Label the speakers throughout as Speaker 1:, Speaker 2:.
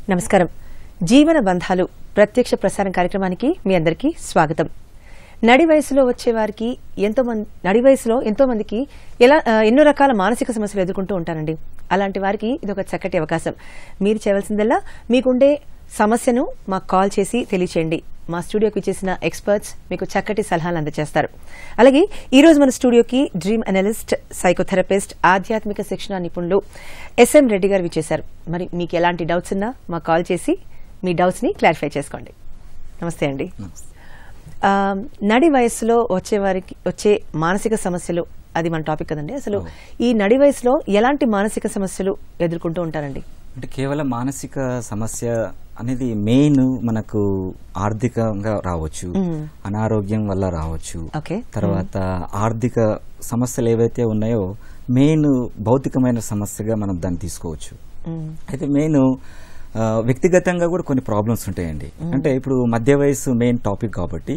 Speaker 1: నమస్కారం జీవన బంధాలు ప్రత్యక్ష ప్రసారం కార్యక్రమానికి మీ అందరికీ స్వాగతం నడి వయసులో వచ్చే వారికి ఎంతో మంది నడి వయసులో ఎంతో మందికి ఎలా ఆ, ఎన్నో రకాల మానసిక సమస్యలు ఎదుర్కొంటూ ఉంటారండి అలాంటి వారికి ఇది ఒక చక్కటి అవకాశం మీరు చేయవలసిందల్లా మీకుండే సమస్యను మాకు కాల్ చేసి తెలియచేయండి మా స్టూడియోకి చేసిన ఎక్స్పర్ట్స్ మీకు చక్కటి సలహాలు అందజేస్తారు అలాగే ఈ రోజు మన స్టూడియోకి డ్రీమ్ అనలిస్ట్ సైకోథెరపిస్ట్ ఆధ్యాత్మిక శిక్షణ నిపుణులు ఎస్ఎం రెడ్డి గారు విచ్చేశారు మరి మీకు ఎలాంటి డౌట్స్ ఉన్నా మాకు కాల్ చేసి మీ డౌట్స్ ని క్లారిఫై చేసుకోండి నమస్తే అండి ఆ, నడి వయస్సులో వచ్చే వారికి వచ్చే మానసిక సమస్యలు అది మన టాపిక్ కదండి అసలు ఈ నడి వయసులో ఎలాంటి మానసిక సమస్యలు ఎదుర్కొంటూ ఉంటారండి
Speaker 2: అంటే కేవలం మానసిక సమస్య అనేది మెయిన్ మనకు ఆర్థికంగా రావచ్చు అనారోగ్యం వల్ల రావచ్చు
Speaker 1: ఓకే
Speaker 2: తర్వాత ఆర్థిక సమస్యలు ఏవైతే ఉన్నాయో మెయిన్ భౌతికమైన సమస్యగా మనం దాన్ని తీసుకోవచ్చు
Speaker 1: మ్మ్.
Speaker 2: అయితే మెయిన్ ఆ, వ్యక్తిగతంగా కూడా కొన్ని ప్రాబ్లమ్స్ ఉంటాయండి అంటే ఇప్పుడు మధ్య వయసు మెయిన్ టాపిక్ కాబట్టి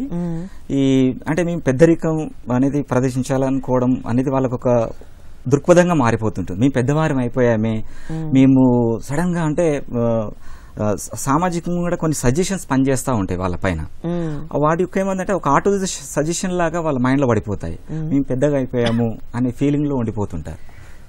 Speaker 2: ఈ అంటే మేము పెద్దరికం అనేది ప్రదర్శించాలనుకోవడం అనేది వాళ్ళకు ఒక దృక్పథంగా మారిపోతుంటుంది మేము పెద్దవారం అయిపోయామే మేము సడన్ గా అంటే ఆ, ఆ, సామాజికంగా కూడా కొన్ని సజెషన్స్ పనిచేస్తూ ఉంటాయి వాళ్ళ పైన
Speaker 1: మ్మ్.
Speaker 2: వాడి యొక్క ఏమందంటే ఒక ఆటో సజెషన్ లాగా వాళ్ళ మైండ్ లో పడిపోతాయి మేము పెద్దగా అయిపోయాము అనే ఫీలింగ్ లో ఉండిపోతుంటారు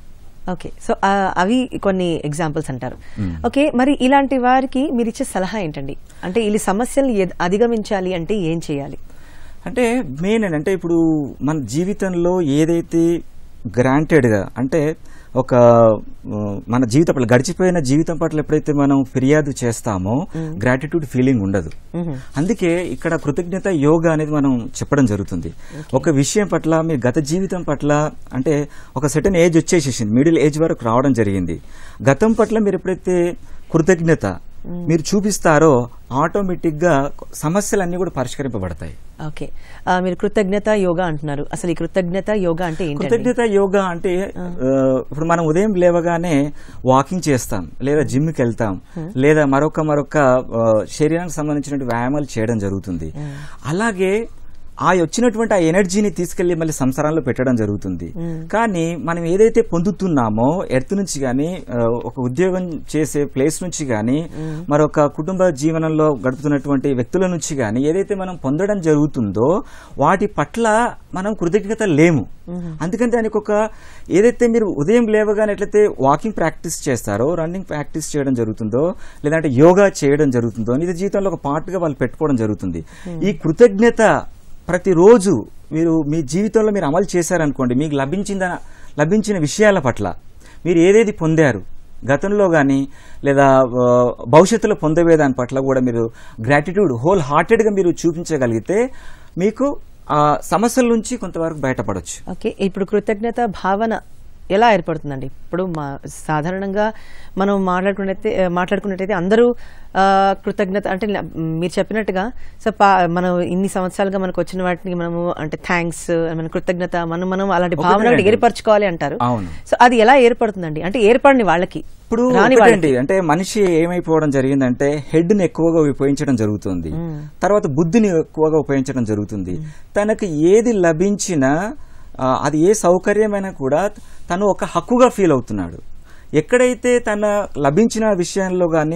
Speaker 1: ఓకే సో ఆ, అవి కొన్ని ఎగ్జాంపుల్స్ అంటారు ఓకే మరి ఇలాంటి వారికి మీరు ఇచ్చే సలహా ఏంటండి అంటే ఈ సమస్యలు ఎద్- అధిగమించాలి అంటే ఏం చేయాలి
Speaker 2: అంటే మెయిన్ అంటే ఇప్పుడు మన జీవితంలో ఏదైతే గ్రాంటెడ్ గా అంటే ఒక ఆ, మన జీవితం పట్ల గడిచిపోయిన జీవితం పట్ల ఎప్పుడైతే మనం ఫిర్యాదు చేస్తామో గ్రాటిట్యూడ్ ఫీలింగ్ ఉండదు అందుకే ఇక్కడ కృతజ్ఞత యోగా అనేది మనం చెప్పడం జరుగుతుంది ఒక విషయం పట్ల మీ గత జీవితం పట్ల అంటే ఒక సెటన్ ఏజ్ వచ్చేసేసింది మిడిల్ ఏజ్ వరకు రావడం జరిగింది గతం పట్ల మీరు ఎప్పుడైతే కృతజ్ఞత మీరు చూపిస్తారో ఆటోమేటిక్ గా సమస్యలన్నీ కూడా పరిష్కరింపబడతాయి
Speaker 1: ఓకే ఆ, మీరు కృతజ్ఞత యోగా అంటున్నారు అసలు ఈ కృతజ్ఞత యోగా అంటే ఏంటండి
Speaker 2: కృతజ్ఞత యోగా అంటే ఆ, ఇప్పుడు మనం ఉదయం లేవగానే వాకింగ్ చేస్తాం లేదా జిమ్ కి వెళ్తాం లేదా మరొక మరొక ఆ, శరీరానికి సంబంధించిన వ్యాయామాలు చేయడం జరుగుతుంది అలాగే ఆ వచ్చినటువంటి ఆ ఎనర్జీని తీసుకెళ్లి మళ్ళీ సంసారంలో పెట్టడం జరుగుతుంది కానీ మనం ఏదైతే పొందుతున్నామో ఎర్త్ నుంచి గాని ఆ, ఒక ఉద్యోగం చేసే ప్లేస్ నుంచి గాని మరొక కుటుంబ జీవనంలో గడుపుతున్నటువంటి వ్యక్తుల నుంచి గాని ఏదైతే మనం పొందడం జరుగుతుందో వాటి పట్ల మనం కృతజ్ఞత లేము అందుకని దానికి ఒక ఏదైతే మీరు ఉదయం లేవగానే ఎట్లయితే వాకింగ్ ప్రాక్టీస్ చేస్తారో రన్నింగ్ ప్రాక్టీస్ చేయడం జరుగుతుందో లేదంటే యోగా చేయడం జరుగుతుందో ఇది జీవితంలో ఒక పార్ట్గా వాళ్ళు పెట్టుకోవడం జరుగుతుంది ఈ కృతజ్ఞత ప్రతిరోజు మీరు మీ జీవితంలో మీరు అమలు చేశారనుకోండి మీకు లభించిన లభించిన విషయాల పట్ల మీరు ఏదేది పొందారు గతంలో కానీ లేదా ఆ, భవిష్యత్తులో పొందబోయే దాని పట్ల కూడా మీరు గ్రాటిట్యూడ్ హోల్ హార్టెడ్గా మీరు చూపించగలిగితే మీకు ఆ సమస్యల నుంచి కొంతవరకు బయటపడవచ్చు
Speaker 1: ఓకే ఇప్పుడు కృతజ్ఞత భావన ఎలా ఏర్పడుతుందండి ఇప్పుడు మా సాధారణంగా మనం మాట్లాడుకున్నట్టే మాట్లాడుకున్నట్టయితే అందరూ ఆ, కృతజ్ఞత అంటే ల- మీరు చెప్పినట్టుగా సో పా మనం ఇన్ని సంవత్సరాలుగా మనకు వచ్చిన వాటిని మనము అంటే థ్యాంక్స్ మన కృతజ్ఞత మనం మనం అలాంటి
Speaker 2: ఒకటే
Speaker 1: భావన
Speaker 2: అండి.
Speaker 1: ఏర్పరచుకోవాలి అంటారు
Speaker 2: అవును.
Speaker 1: సో అది ఎలా ఏర్పడుతుందండి అంటే ఏర్పడని వాళ్ళకి
Speaker 2: ఇప్పుడు
Speaker 1: రాని
Speaker 2: ఒకటండి
Speaker 1: వాళ్ళకి
Speaker 2: అంటే మనిషి ఏమైపోవడం జరిగిందంటే హెడ్ ని ఎక్కువగా ఉపయోగించడం జరుగుతుంది తర్వాత బుద్ధిని ఎక్కువగా ఉపయోగించడం జరుగుతుంది తనకు ఏది లభించినా ఆ, అది ఏ సౌకర్యమైనా కూడా తను ఒక హక్కుగా ఫీల్ అవుతున్నాడు ఎక్కడైతే తన లభించిన విషయంలో కానీ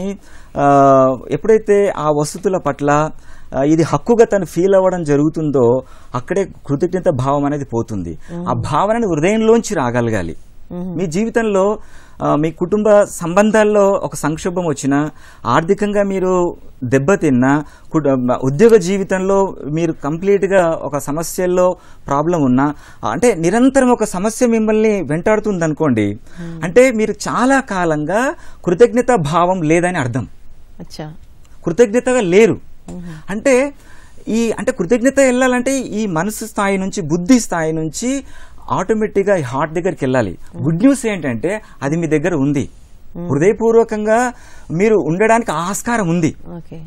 Speaker 2: ఎప్పుడైతే ఆ వసతుల పట్ల ఆ, ఇది హక్కుగా తను ఫీల్ అవ్వడం జరుగుతుందో అక్కడే కృతజ్ఞత భావం అనేది పోతుంది ఆ భావనని హృదయంలోంచి రాగలగాలి మీ జీవితంలో ఆ, మీ కుటుంబ సంబంధాల్లో ఒక సంక్షోభం వచ్చినా ఆర్థికంగా మీరు దెబ్బతిన్నా కుట- ఉద్యోగ జీవితంలో మీరు కంప్లీట్ గా ఒక సమస్యల్లో ప్రాబ్లం ఉన్నా అంటే నిరంతరం ఒక సమస్య మిమ్మల్ని వెంటాడుతుంది అనుకోండి అంటే మీరు చాలా కాలంగా కృతజ్ఞత భావం లేదని అర్థం
Speaker 1: అచ్చా
Speaker 2: కృతజ్ఞతగా లేరు అంటే ఈ అంటే కృతజ్ఞత వెళ్ళాలంటే ఈ మనసు స్థాయి నుంచి బుద్ధి స్థాయి నుంచి ఆటోమేటిక్గా ఈ హార్ట్ దగ్గరికి వెళ్ళాలి గుడ్ న్యూస్ ఏంటంటే అది మీ దగ్గర ఉంది హృదయపూర్వకంగా మీరు ఉండడానికి ఆస్కారం ఉంది
Speaker 1: ఓకే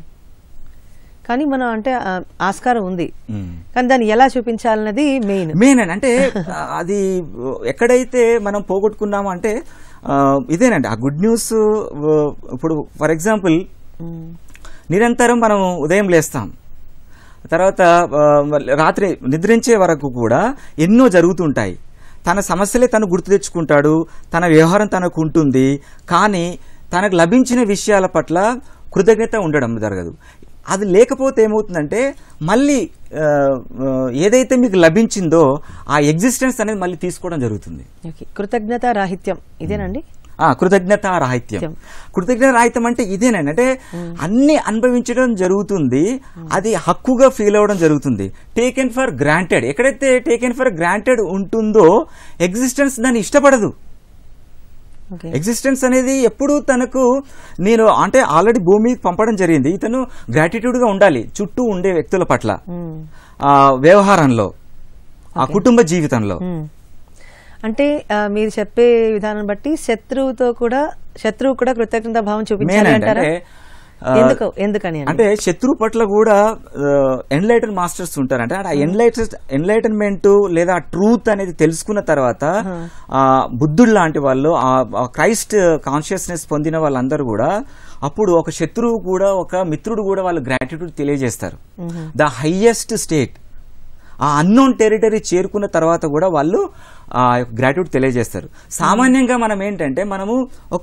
Speaker 1: కానీ మనం అంటే ఆ, ఆస్కారం ఉంది కానీ దాన్ని ఎలా చూపించాలన్నది మెయిన్
Speaker 2: మెయిన్ అండి అంటే ఆ, అది ఎక్కడైతే మనం పోగొట్టుకున్నామో అంటే ఆ, ఇదేనండి ఆ గుడ్ న్యూస్ ఇప్పుడు ఫర్ ఎగ్జాంపుల్ నిరంతరం మనం ఉదయం లేస్తాం తర్వాత ఆ, రాత్రి నిద్రించే వరకు కూడా ఎన్నో జరుగుతుంటాయి తన సమస్యలే తను గుర్తు తెచ్చుకుంటాడు తన వ్యవహారం తనకు ఉంటుంది కానీ తనకు లభించిన విషయాల పట్ల కృతజ్ఞత ఉండడం జరగదు అది లేకపోతే ఏమవుతుందంటే మళ్ళీ ఆ, ఆ, ఏదైతే మీకు లభించిందో ఆ ఎగ్జిస్టెన్స్ అనేది మళ్ళీ తీసుకోవడం జరుగుతుంది
Speaker 1: ఓకే కృతజ్ఞత రాహిత్యం ఇదేనండి
Speaker 2: ఆ కృతజ్ఞత రాహిత్యం కృతజ్ఞత రాహిత్యం అంటే ఇదేనండి అంటే అన్ని అనుభవించడం జరుగుతుంది అది హక్కుగా ఫీల్ అవ్వడం జరుగుతుంది టేకెన్ ఫర్ గ్రాంటెడ్ ఎక్కడైతే టేకెన్ ఫర్ గ్రాంటెడ్ ఉంటుందో ఎగ్జిస్టెన్స్ దాన్ని ఇష్టపడదు
Speaker 1: ఓకే
Speaker 2: ఎగ్జిస్టెన్స్ అనేది ఎప్పుడు తనకు నేను అంటే ఆల్రెడీ భూమికి పంపడం జరిగింది ఇతను గ్రాటిట్యూడ్ గా ఉండాలి చుట్టూ ఉండే వ్యక్తుల పట్ల
Speaker 1: మ్మ్.
Speaker 2: ఆ వ్యవహారంలో ఆ కుటుంబ జీవితంలో
Speaker 1: మ్మ్. అంటే ఆ, మీరు చెప్పే విధానం బట్టి శత్రువుతో కూడా శత్రువు కూడా కృతజ్ఞత భావం
Speaker 2: మెయిన్
Speaker 1: చూపించాలి అంటారా
Speaker 2: అంటే ఆ,
Speaker 1: ఎందుకు ఎందుకని అండి?
Speaker 2: అంటే శత్రు పట్ల కూడా ఎన్లైటన్ మాస్టర్స్ ఉంటారు అంటే ఆ ఎన్లైట్ ఎన్లైటన్మెంట్ లేదా ట్రూత్ అనేది తెలుసుకున్న తర్వాత ఆ బుద్ధుడు లాంటి వాళ్ళు ఆ క్రైస్ట్ కాన్షియస్నెస్ పొందిన వాళ్ళందరూ కూడా అప్పుడు ఒక శత్రువు కూడా ఒక మిత్రుడు కూడా వాళ్ళు గ్రాటిట్యూడ్ తెలియజేస్తారు ద హైయెస్ట్ స్టేట్ ఆ అన్నోన్ టెరిటరీ చేరుకున్న తర్వాత కూడా వాళ్ళు ఆ గ్రాట్యూడ్ తెలియజేస్తారు సామాన్యంగా మనం ఏంటంటే మనము ఒక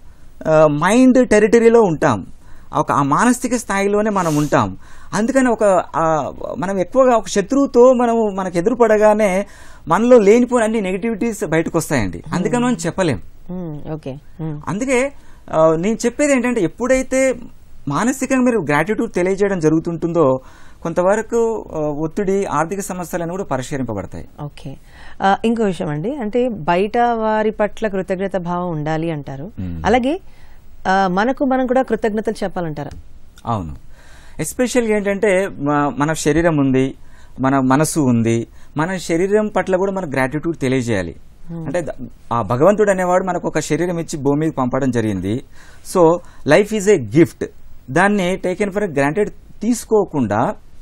Speaker 2: మైండ్ టెరిటరీలో ఉంటాం ఒక ఆ మానసిక స్థాయిలోనే మనం ఉంటాం అందుకని ఒక ఆ, మనం ఎక్కువగా ఒక శత్రువుతో మనము మనకు ఎదురుపడగానే మనలో లేనిపోయిన అన్ని నెగిటివిటీస్ బయటకు వస్తాయండి అందుకని మనం చెప్పలేం
Speaker 1: మ్మ్. ఓకే మ్మ్.
Speaker 2: అందుకే ఆ, నేను చెప్పేది ఏంటంటే ఎప్పుడైతే మానసికంగా మీరు గ్రాటిట్యూడ్ తెలియజేయడం జరుగుతుంటుందో కొంతవరకు ఆ, ఒత్తిడి ఆర్థిక సమస్యలను కూడా పరిష్కరింపబడతాయి
Speaker 1: ఓకే ఆ, ఇంకో విషయం అండి అంటే బయట వారి పట్ల కృతజ్ఞత భావం ఉండాలి అంటారు అలాగే ఆ, మనకు మనం కూడా కృతజ్ఞతలు చెప్పాలంటారా
Speaker 2: అవును ఎస్పెషల్గా ఏంటంటే మ- మన శరీరం ఉంది మన మనసు ఉంది మన శరీరం పట్ల కూడా మన గ్రాటిట్యూడ్ తెలియజేయాలి అంటే ద- ఆ భగవంతుడు అనేవాడు మనకు ఒక శరీరం ఇచ్చి భూమికి పంపడం జరిగింది so life is a gift దాన్ని టేకెన్ ఫర్ గ్రాంటెడ్ తీసుకోకుండా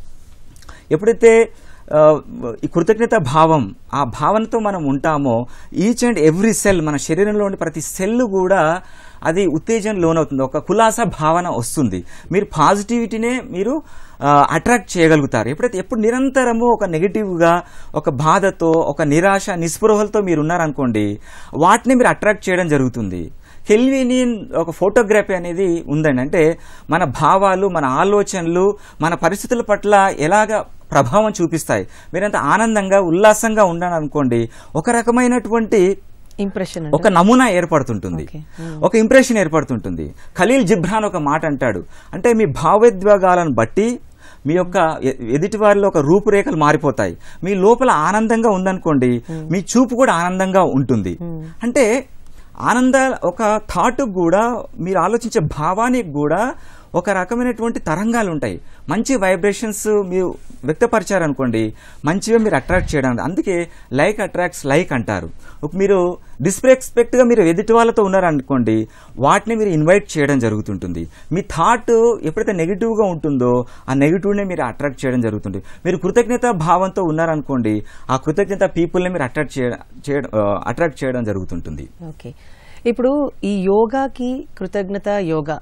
Speaker 2: ఎప్పుడైతే ఆ, ఈ కృతజ్ఞత భావం ఆ భావనతో మనం ఉంటామో ఈచ్ అండ్ ఎవ్రీ సెల్ మన శరీరంలో ఉండే ప్రతి సెల్ కూడా అది ఉత్తేజన లోనవుతుంది ఒక కులాస భావన వస్తుంది మీరు పాజిటివిటీనే మీరు అట్రాక్ట్ చేయగలుగుతారు ఎప్పుడైతే ఎప్పుడు నిరంతరము ఒక నెగిటివ్గా ఒక బాధతో ఒక నిరాశ నిస్పృహలతో మీరు ఉన్నారనుకోండి వాటిని మీరు అట్రాక్ట్ చేయడం జరుగుతుంది కెల్వినియన్ ఒక ఫోటోగ్రఫీ అనేది ఉందండి అంటే మన భావాలు మన ఆలోచనలు మన పరిస్థితుల పట్ల ఎలాగ ప్రభావం చూపిస్తాయి మీరంత ఆనందంగా ఉల్లాసంగా ఉండాలని అనుకోండి ఒక రకమైనటువంటి
Speaker 1: ఇంప్రెషన్
Speaker 2: ఒక నమూనా ఏర్పడుతుంటుంది
Speaker 1: Okay.
Speaker 2: ఒక ఇంప్రెషన్ ఏర్పడుతుంటుంది ఖలీల్ జిబ్రాన్ ఒక మాట అంటాడు అంటే మీ భావోద్వేగాలను బట్టి మీ యొక్క ఎ- ఎదుటి వారిలో ఒక రూపురేఖలు మారిపోతాయి మీ లోపల ఆనందంగా ఉందనుకోండి మీ చూపు కూడా ఆనందంగా ఉంటుంది అంటే ఆనంద ఒక థాట్ కూడా మీరు ఆలోచించే భావానికి కూడా ఒక రకమైనటువంటి తరంగాలు ఉంటాయి మంచి వైబ్రేషన్స్ మీరు వ్యక్తపరిచారనుకోండి మంచిగా మీరు అట్రాక్ట్ చేయడం అందుకే లైక్ అట్రాక్ట్స్ లైక్ అంటారు ఒక మీరు డిస్రెస్పెక్ట్గా మీరు ఎదుటి వాళ్ళతో ఉన్నారనుకోండి వాటిని మీరు ఇన్వైట్ చేయడం జరుగుతుంటుంది మీ థాట్ ఎప్పుడైతే నెగిటివ్గా ఉంటుందో ఆ నెగిటివ్నే మీరు అట్రాక్ట్ చేయడం జరుగుతుంది మీరు కృతజ్ఞత భావంతో ఉన్నారనుకోండి ఆ కృతజ్ఞత పీపుల్ని మీరు అట్రాక్ట్ చేయడం చేయడం అట్రాక్ట్ చేయడం జరుగుతుంటుంది
Speaker 1: ఓకే ఇప్పుడు ఈ యోగాకి కృతజ్ఞత యోగా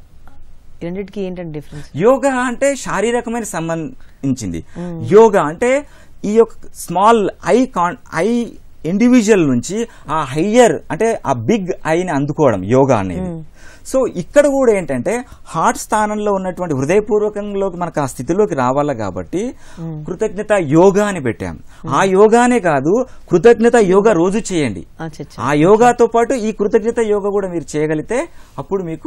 Speaker 1: ఈ రెండింటికి ఏంటంటే డిఫరెన్స్
Speaker 2: యోగా అంటే శారీరకమైన సంబంధించింది యోగా అంటే ఈ యొక్క small I can I individual నుంచి ఆ హయ్యర్ అంటే ఆ బిగ్ ఐని అందుకోవడం యోగా అనేది సో ఇక్కడ కూడా ఏంటంటే హార్ట్ స్థానంలో ఉన్నటువంటి హృదయపూర్వకంలోకి మనకు ఆ స్థితిలోకి రావాలి కాబట్టి కృతజ్ఞత యోగా అని పెట్టాం ఆ యోగానే కాదు కృతజ్ఞత యోగా రోజు చేయండి
Speaker 1: అచ్చా అచ్చా.
Speaker 2: ఆ యోగాతో పాటు ఈ కృతజ్ఞత యోగా కూడా మీరు చేయగలిగితే అప్పుడు మీకు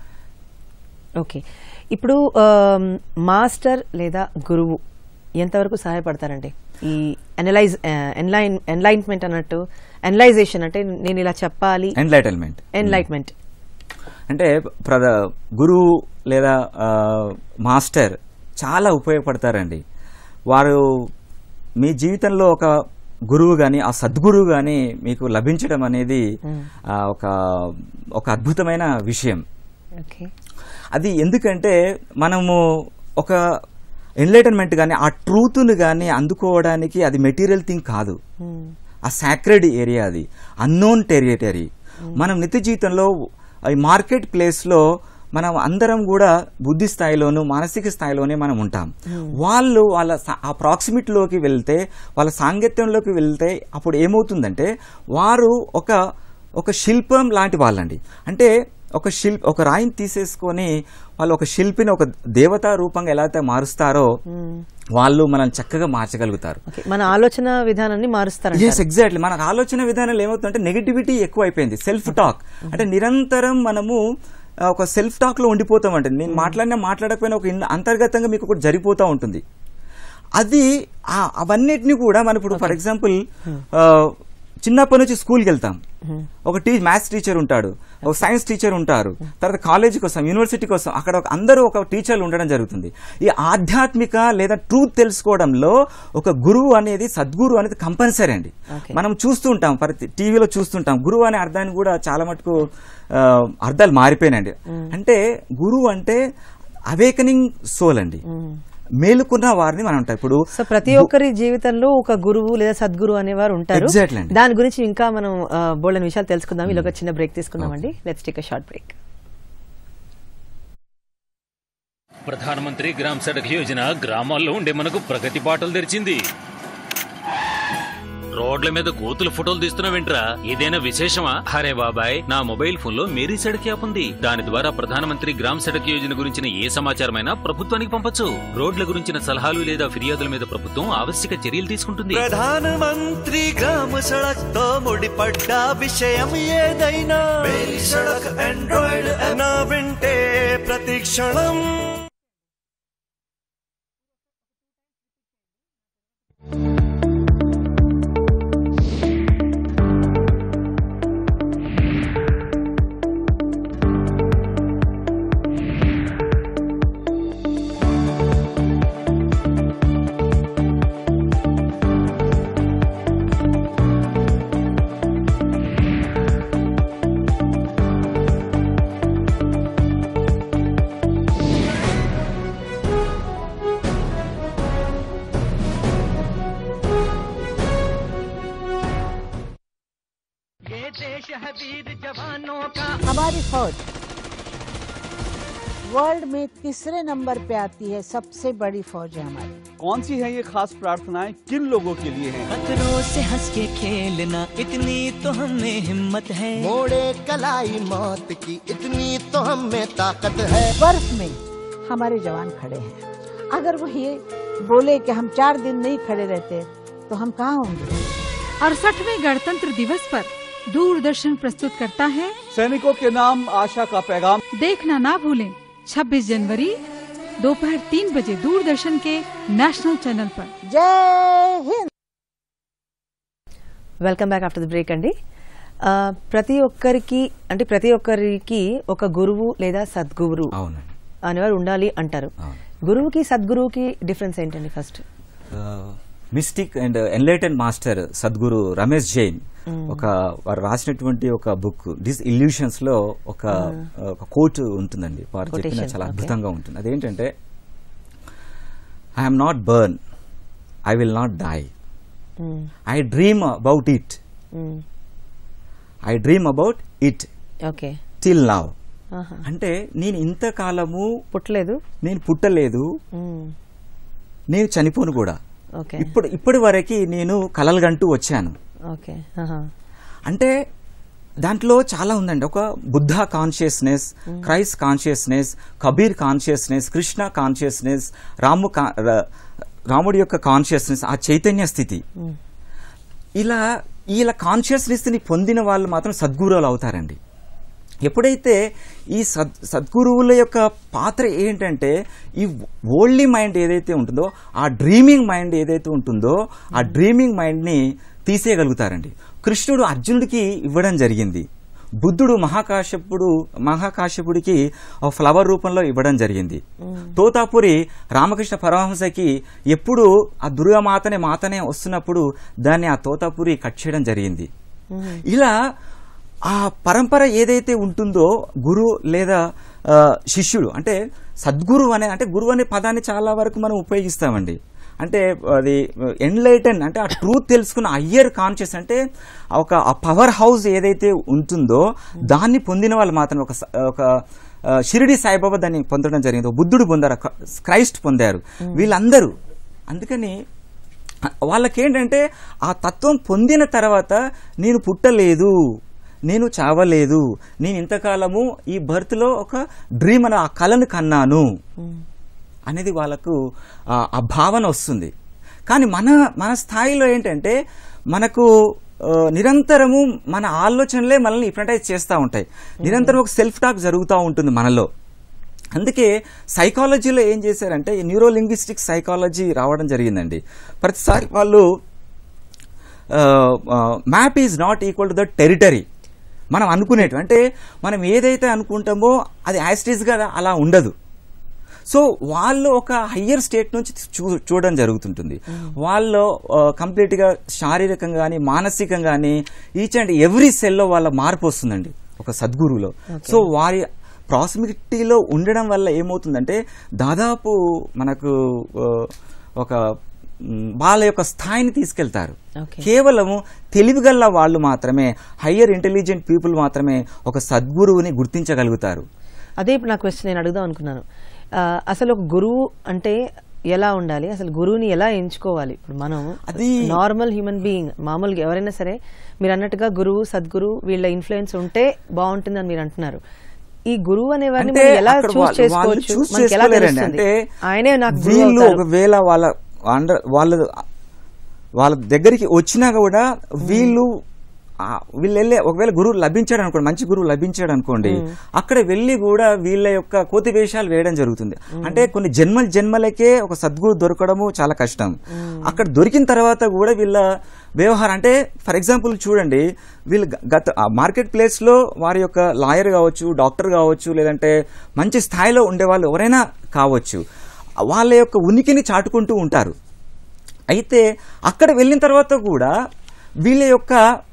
Speaker 1: ఓకే ఇప్పుడు ఆమ్, మాస్టర్ లేదా గురువు ఎంతవరకు సహాయపడతారండి ఈ అనలైజ్ ఎన్లైన్ ఎన్లైన్మెంట్ అన్నట్టు అనలైజేషన్ అంటే నేను ఇలా చెప్పాలి
Speaker 2: ఎన్లైటల్మెంట్
Speaker 1: ఎన్లైట్మెంట్
Speaker 2: అంటే ప్రద గురువు లేదా ఆ, మాస్టర్ చాలా ఉపయోగపడతారండి వారు మీ జీవితంలో ఒక గురువు కానీ ఆ సద్గురువు కానీ మీకు లభించడం అనేది ఆ, ఒక ఒక అద్భుతమైన విషయం
Speaker 1: ఓకే
Speaker 2: అది ఎందుకంటే మనము ఒక ఎన్లైటన్మెంట్ కానీ ఆ ట్రూత్ను కానీ అందుకోవడానికి అది మెటీరియల్ థింగ్ కాదు ఆ సాక్రెడ్ ఏరియా అది అన్నోన్ టెరిటరీ మనం నిత్య జీవితంలో ఈ మార్కెట్ ప్లేస్లో మనం అందరం కూడా బుద్ధి స్థాయిలోను మానసిక స్థాయిలోనే మనం ఉంటాం వాళ్ళు వాళ్ళ సా- ఆ ప్రాక్సిమిటీలోకి వెళ్తే వాళ్ళ సాంగత్యంలోకి వెళ్తే అప్పుడు ఏమవుతుందంటే వారు ఒక ఒక శిల్పం లాంటి వాళ్ళండి అంటే ఒక శిల్పి ఒక రాయిని తీసేసుకొని వాళ్ళు ఒక శిల్పిని ఒక దేవతా రూపంగా ఎలా అయితే మారుస్తారో వాళ్ళు మనల్ని చక్కగా మార్చగలుగుతారు
Speaker 1: ఓకే మన ఆలోచన విధానాన్ని మారుస్తారు
Speaker 2: ఎస్ ఎగ్జాక్ట్లీ మన ఆలోచన విధానంలో ఏమవుతుందంటే నెగిటివిటీ ఎక్కువ అయిపోయింది సెల్ఫ్ టాక్ అంటే నిరంతరం మనము ఆ, ఒక సెల్ఫ్ టాక్ లో ఉండిపోతామంటే నేను మాట్లాడినా మాట్లాడకపోయినా ఒక ఇన్- అంతర్గతంగా మీకు ఒకటి జరిగిపోతూ ఉంటుంది అది ఆ- అవన్నిటిని కూడా మనం ఇప్పుడు ఫర్ ఎగ్జాంపుల్ చిన్నప్పటి నుంచి స్కూల్కి వెళ్తాం ఒక టీ మ్యాథ్స్ టీచర్ ఉంటాడు ఒక సైన్స్ టీచర్ ఉంటారు తర్వాత కాలేజీకి వస్తాం యూనివర్సిటీకి వస్తాం అక్కడ ఒక అందరూ ఒక టీచర్లు ఉండడం జరుగుతుంది ఈ ఆధ్యాత్మిక లేదా ట్రూత్ తెలుసుకోవడంలో ఒక గురువు అనేది సద్గురు అనేది కంపల్సరీ అండి
Speaker 1: Okay.
Speaker 2: మనం చూస్తూ ఉంటాం ప్రతి టీవీలో చూస్తుంటాం గురువు అనే అర్థాన్ని కూడా చాలా మటుకు ఆ, అర్థాలు మారిపోయినాయండి అంటే గురువు అంటే అవేకనింగ్ సోల్ అండి మేలుకున్న వారిని మనం అంటాం ఇప్పుడు
Speaker 1: సో ప్రతి ఒక్కరి జీవితంలో ఒక గురువు లేదా సద్గురు అనేవారు ఉంటారు
Speaker 2: Exactly అండి.
Speaker 1: దాని గురించి ఇంకా మనం బోల్డన్ విషయాలు తెలుసుకుందాం ఇలా ఒక చిన్న బ్రేక్ తీసుకుందామండి let's take a short break
Speaker 3: Pradhan Mantri Gram Sadak Yojana గ్రామాల్లో ఉండే మనకు ప్రగతి బాటలు తెరిచింది రోడ్ల మీద కోతుల ఫోటోలు తీస్తున్నావేంట్రా ఏదైనా విశేషమా అరే బాబాయ్ నా మొబైల్ ఫోన్ లో మేరీ సడక్ యాప్ ఉంది దాని ద్వారా ప్రధానమంత్రి గ్రామ్ సడక్ యోజన గురించిన ఏ సమాచారమైనా ప్రభుత్వానికి పంపొచ్చు రోడ్ల గురించిన సలహాలు లేదా ఫిర్యాదుల మీద ప్రభుత్వం ఆవశ్యక చర్యలు తీసుకుంటుంది
Speaker 4: ప్రధానమంత్రి గ్రామ సడక్ తో ముడిపడ్డ విషయం ఏదైనా మేరీ సడక్ ఆండ్రాయిడ్ నా వింటే ప్రతి క్షణం
Speaker 5: हमारी फौज वर्ल्ड में तीसरे नंबर पे आती है सबसे बड़ी फौज है हमारी
Speaker 6: कौन सी है ये खास प्रार्थनाएं किन लोगों के लिए हैं
Speaker 7: खतरों से हंस के खेलना इतनी तो हमें हिम्मत है
Speaker 8: मोड़े कलाई मौत की इतनी तो हम में ताकत है
Speaker 5: बर्फ में हमारे जवान खड़े हैं अगर वो ये बोले कि हम चार दिन नहीं खड़े रहते तो हम कहाँ होंगे
Speaker 9: अड़सठवें गणतंत्र दिवस पर दूरदर्शन प्रस्तुत करता है
Speaker 6: सैनिकों के नाम आशा का पैगाम
Speaker 9: देखना ना भूलें 26 जनवरी दोपहर तीन बजे दूरदर्शन के नेशनल चैनल पर
Speaker 5: Jai Hind
Speaker 1: welcome back after the break అండి ఆ, ప్రతి ఒక్కరికి అంటే ప్రతి ఒక్కరికి ఒక గురువు లేదా సద్గురు
Speaker 2: అవునండి
Speaker 1: అనేవారు ఉండాలి అంటారు
Speaker 2: అవును.
Speaker 1: గురువుకి సద్గురువుకి డిఫరెన్స్ ఏంటండి first
Speaker 2: mystic and enlighten master Sadguru Ramesh Jain ఒక వారు రాసినటువంటి ఒక బుక్ డిస్ ఇల్యూషన్స్ లో ఒక ఒక కోట్ ఉంటుందండి వారు చెప్పిన
Speaker 1: Quotation,
Speaker 2: చాలా
Speaker 1: okay.
Speaker 2: అద్భుతంగా ఉంటుంది అదేంటంటే I'm not born I will not die I dream about it I dream about it
Speaker 1: okay
Speaker 2: till now అంటే నేను ఇంతకాలము
Speaker 1: పుట్టలేదు
Speaker 2: నేను పుట్టలేదు నేను చనిపోను కూడా
Speaker 1: ఓకే
Speaker 2: ఇప్పుడు ఇప్పటి వరకు నేను కలలుగంటూ వచ్చాను
Speaker 1: ఓకే
Speaker 2: అంటే దాంట్లో చాలా ఉందండి ఒక Buddha consciousness Christ consciousness Kabir consciousness Krishna consciousness Ramu కా- రా- రాముడి యొక్క కాన్షియస్నెస్ ఆ చైతన్య స్థితి ఇలా ఇలా కాన్షియస్నెస్ ని పొందిన వాళ్ళు మాత్రం సద్గురువులు అవుతారండి ఎప్పుడైతే ఈ సద్ సద్గురువుల యొక్క పాత్ర ఏంటంటే ఈ ఓల్డీ మైండ్ ఏదైతే ఉంటుందో ఆ డ్రీమింగ్ మైండ్ ఏదైతే ఉంటుందో ఆ డ్రీమింగ్ మైండ్ని తీసేయగలుగుతారండి కృష్ణుడు అర్జునుడికి ఇవ్వడం జరిగింది బుద్ధుడు మహాకాశ్యపుడు మహాకాశ్యపుడికి ఒక ఫ్లవర్ రూపంలో ఇవ్వడం జరిగింది తోతాపురి రామకృష్ణ పరమహంసకి ఎప్పుడు ఆ దుర్గామాతనే మాతనే వస్తున్నప్పుడు దాన్ని ఆ తోతాపురి కట్ చేయడం జరిగింది ఇలా ఆ పరంపర ఏదైతే ఉంటుందో గురు లేదా ఆ, శిష్యుడు అంటే సద్గురు అనే అంటే గురువు అనే పదాన్ని చాలా వరకు మనం ఉపయోగిస్తామండి అంటే అది ఎన్లైటన్ అంటే ఆ ట్రూత్ తెలుసుకున్న అయ్యర్ కాన్షియస్ అంటే ఒక ఆ పవర్ హౌస్ ఏదైతే ఉంటుందో దాన్ని పొందిన వాళ్ళు మాత్రం ఒక స- ఒక ఆ, షిరిడి సాయిబాబా దాన్ని పొందడం జరిగింది ఒక బుద్ధుడు పొందారు ఒక క్రైస్ట్ పొందారు వీళ్ళందరూ అందుకని వాళ్ళకేంటంటే ఆ తత్వం పొందిన తర్వాత నేను పుట్టలేదు నేను చావలేదు నేను ఇంతకాలము ఈ బర్త్లో ఒక డ్రీమ్ అనే ఆ కళను కన్నాను అనేది వాళ్ళకు ఆ ఆ భావన వస్తుంది కానీ మన మన స్థాయిలో ఏంటంటే మనకు ఆ, నిరంతరము మన ఆలోచనలే మనల్ని హిప్నటైజ్ చేస్తూ ఉంటాయి నిరంతరం ఒక సెల్ఫ్ టాక్ జరుగుతూ ఉంటుంది మనలో అందుకే సైకాలజీలో ఏం చేశారంటే ఈ న్యూరో లింగ్విస్టిక్ సైకాలజీ రావడం జరిగిందండి ప్రతిసారి వాళ్ళు map is not equal to the territory మనం అనుకునేటు అంటే మనం ఏదైతే అనుకుంటామో అది యాస్టీస్గా అలా ఉండదు సో వాళ్ళు ఒక హయ్యర్ స్టేట్ నుంచి చూ చూడడం జరుగుతుంటుంది వాళ్ళు కంప్లీట్గా శారీరకంగా కానీ మానసికంగా కానీ ఈచ్ అండ్ ఎవ్రీ సెల్లో వాళ్ళ మార్పు వస్తుందండి ఒక సద్గురువులో సో వారి ప్రాక్సిమిటీలో ఉండడం వల్ల ఏమవుతుందంటే దాదాపు మనకు ఆ, ఒక మ్, వాళ్ళ యొక్క స్థాయిని తీసుకెళ్తారు
Speaker 1: Okay.
Speaker 2: కేవలము తెలివిగల్ల వాళ్ళు మాత్రమే హయ్యర్ ఇంటెలిజెంట్ పీపుల్ మాత్రమే ఒక సద్గురువుని గుర్తించగలుగుతారు
Speaker 1: అదే ఇప్పుడు నా క్వశ్చన్ నేను అడుగుదాం అనుకున్నాను ఆ, అసలు ఒక గురువు అంటే ఎలా ఉండాలి అసలు గురువుని ఎలా ఎంచుకోవాలి ఇప్పుడు మనం
Speaker 2: అది-
Speaker 1: నార్మల్ హ్యూమన్ బీయింగ్ మామూలుగా ఎవరైనా సరే మీరు అన్నట్టుగా గురువు సద్గురు వీళ్ళ ఇన్ఫ్లుయెన్స్ ఉంటే బాగుంటుందని మీరు అంటున్నారు ఈ గురువు అనేవారిని
Speaker 2: అంటే
Speaker 1: మనం ఎలా
Speaker 2: అక్కడ
Speaker 1: చూస్
Speaker 2: వాళ్ళు- వాళ్ళు
Speaker 1: చేసుకోవచ్చు
Speaker 2: choose
Speaker 1: మనకి ఎలా
Speaker 2: చేసుకోలేరండి.
Speaker 1: తెలుస్తుంది
Speaker 2: అంటే
Speaker 1: ఆయనే నాకు గురువు
Speaker 2: వీళ్ళు
Speaker 1: అవుతారు.
Speaker 2: ఒకవేళ వాళ్ళ అండర్ వాళ్ళ వాళ్ళ దగ్గరికి వచ్చినా కూడా వీళ్ళు ఆ, వీళ్ళు వెళ్ళే ఒకవేళ గురువు లభించాడు అనుకోండి మంచి గురువు లభించాడు అనుకోండి అక్కడ వెళ్ళి కూడా వీళ్ళ యొక్క కోతి వేషాలు వేయడం జరుగుతుంది అంటే కొన్ని జన్మల జన్మలకే ఒక సద్గురు దొరకడము చాలా కష్టం అక్కడ దొరికిన తర్వాత కూడా వీళ్ళ వ్యవహారం అంటే ఫర్ ఎగ్జాంపుల్ చూడండి వీళ్ళు గ- గత మార్కెట్ ప్లేస్ లో వారి యొక్క లాయర్ కావచ్చు డాక్టర్ కావచ్చు లేదంటే మంచి స్థాయిలో ఉండే వాళ్ళు ఎవరైనా కావచ్చు వాళ్ళ యొక్క ఉనికిని చాటుకుంటూ ఉంటారు అయితే అక్కడ వెళ్ళిన తర్వాత కూడా వీళ్ళ యొక్క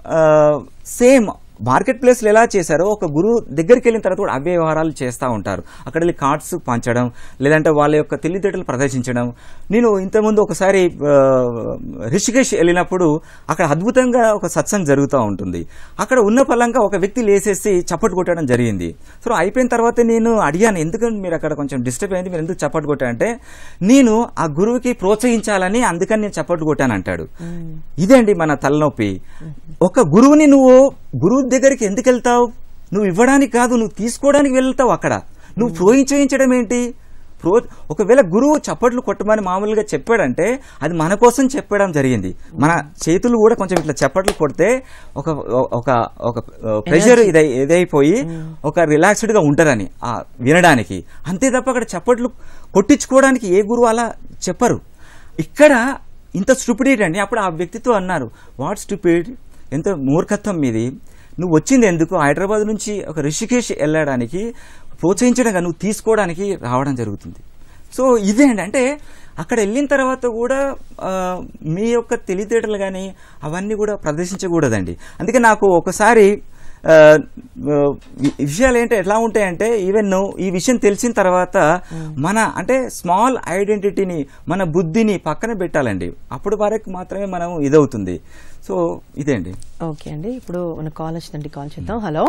Speaker 2: సేమ్ మార్కెట్ ప్లేస్లో ఎలా చేశారో ఒక గురువు దగ్గరికి వెళ్ళిన తర్వాత కూడా అవే వ్యవహారాలు చేస్తూ ఉంటారు అక్కడ వెళ్ళి కార్డ్స్ పంచడం లేదంటే వాళ్ళ యొక్క తెలివితేటలు ప్రదర్శించడం నేను ఇంతకుముందు ఒకసారి ఆ, రిషికేష్ వెళ్ళినప్పుడు అక్కడ అద్భుతంగా ఒక సత్సంగ్ జరుగుతూ ఉంటుంది అక్కడ ఉన్న పలంగా ఒక వ్యక్తి లేసేసి చప్పట్లు కొట్టడం జరిగింది సో అయిపోయిన తర్వాత నేను అడిగాను ఎందుకని మీరు అక్కడ కొంచెం డిస్టర్బ్ అయింది మీరు ఎందుకు చప్పట్లు కొట్టారంటే నేను ఆ గురువుకి ప్రోత్సహించాలని అందుకని నేను చప్పట్లు కొట్టాను అంటాడు ఇదండి మన తలనొప్పి ఒక గురువుని నువ్వు గురువు దగ్గరికి ఎందుకు వెళ్తావు నువ్వు ఇవ్వడానికి కాదు నువ్వు తీసుకోవడానికి వెళ్తావు అక్కడ నువ్వు ప్రోత్సహించడం ఏంటి ప్రో ఒకవేళ గురువు చప్పట్లు కొట్టమని మామూలుగా చెప్పాడంటే అది మన కోసం చెప్పడం జరిగింది మన చేతులు కూడా కొంచెం ఇట్లా చప్పట్లు కొడితే ఒక ఒక ఒక ప్రెషర్ ఇదై ఇదైపోయి ఒక రిలాక్స్డ్ గా ఉంటారని ఆ వినడానికి అంతే తప్ప అక్కడ చప్పట్లు కొట్టించుకోవడానికి ఏ గురువు అలా చెప్పరు ఇక్కడ ఇంత స్టూపిడిటీ అండి అప్పుడు ఆ వ్యక్తితో అన్నారు వాట్ స్టూపిడ్ ఎంత మూర్ఖత్వం మీది నువ్వు వచ్చింది ఎందుకు హైదరాబాద్ నుంచి ఒక రిషికేష్ వెళ్ళడానికి ప్రోత్సహించడం నువ్వు తీసుకోవడానికి రావడం జరుగుతుంది సో ఇదే అండి అంటే అక్కడ వెళ్ళిన తర్వాత కూడా ఆ, మీ యొక్క తెలివితేటలు కానీ అవన్నీ కూడా ప్రదర్శించకూడదండి అందుకే నాకు ఒకసారి ఆ, ఆ, వి- విషయాలు ఏంటో ఎట్లా ఉంటాయంటే ఈవెన్ ఈ విషయం తెలిసిన తర్వాత మన అంటే స్మాల్ ఐడెంటిటీని మన బుద్ధిని పక్కన పెట్టాలండి అప్పుడు వరకు మాత్రమే మనం ఇదవుతుంది సో ఇదే అండి
Speaker 1: ఓకే అండి ఇప్పుడు మన కాల్ వచ్చిందండి కాల్ చేద్దాం హలో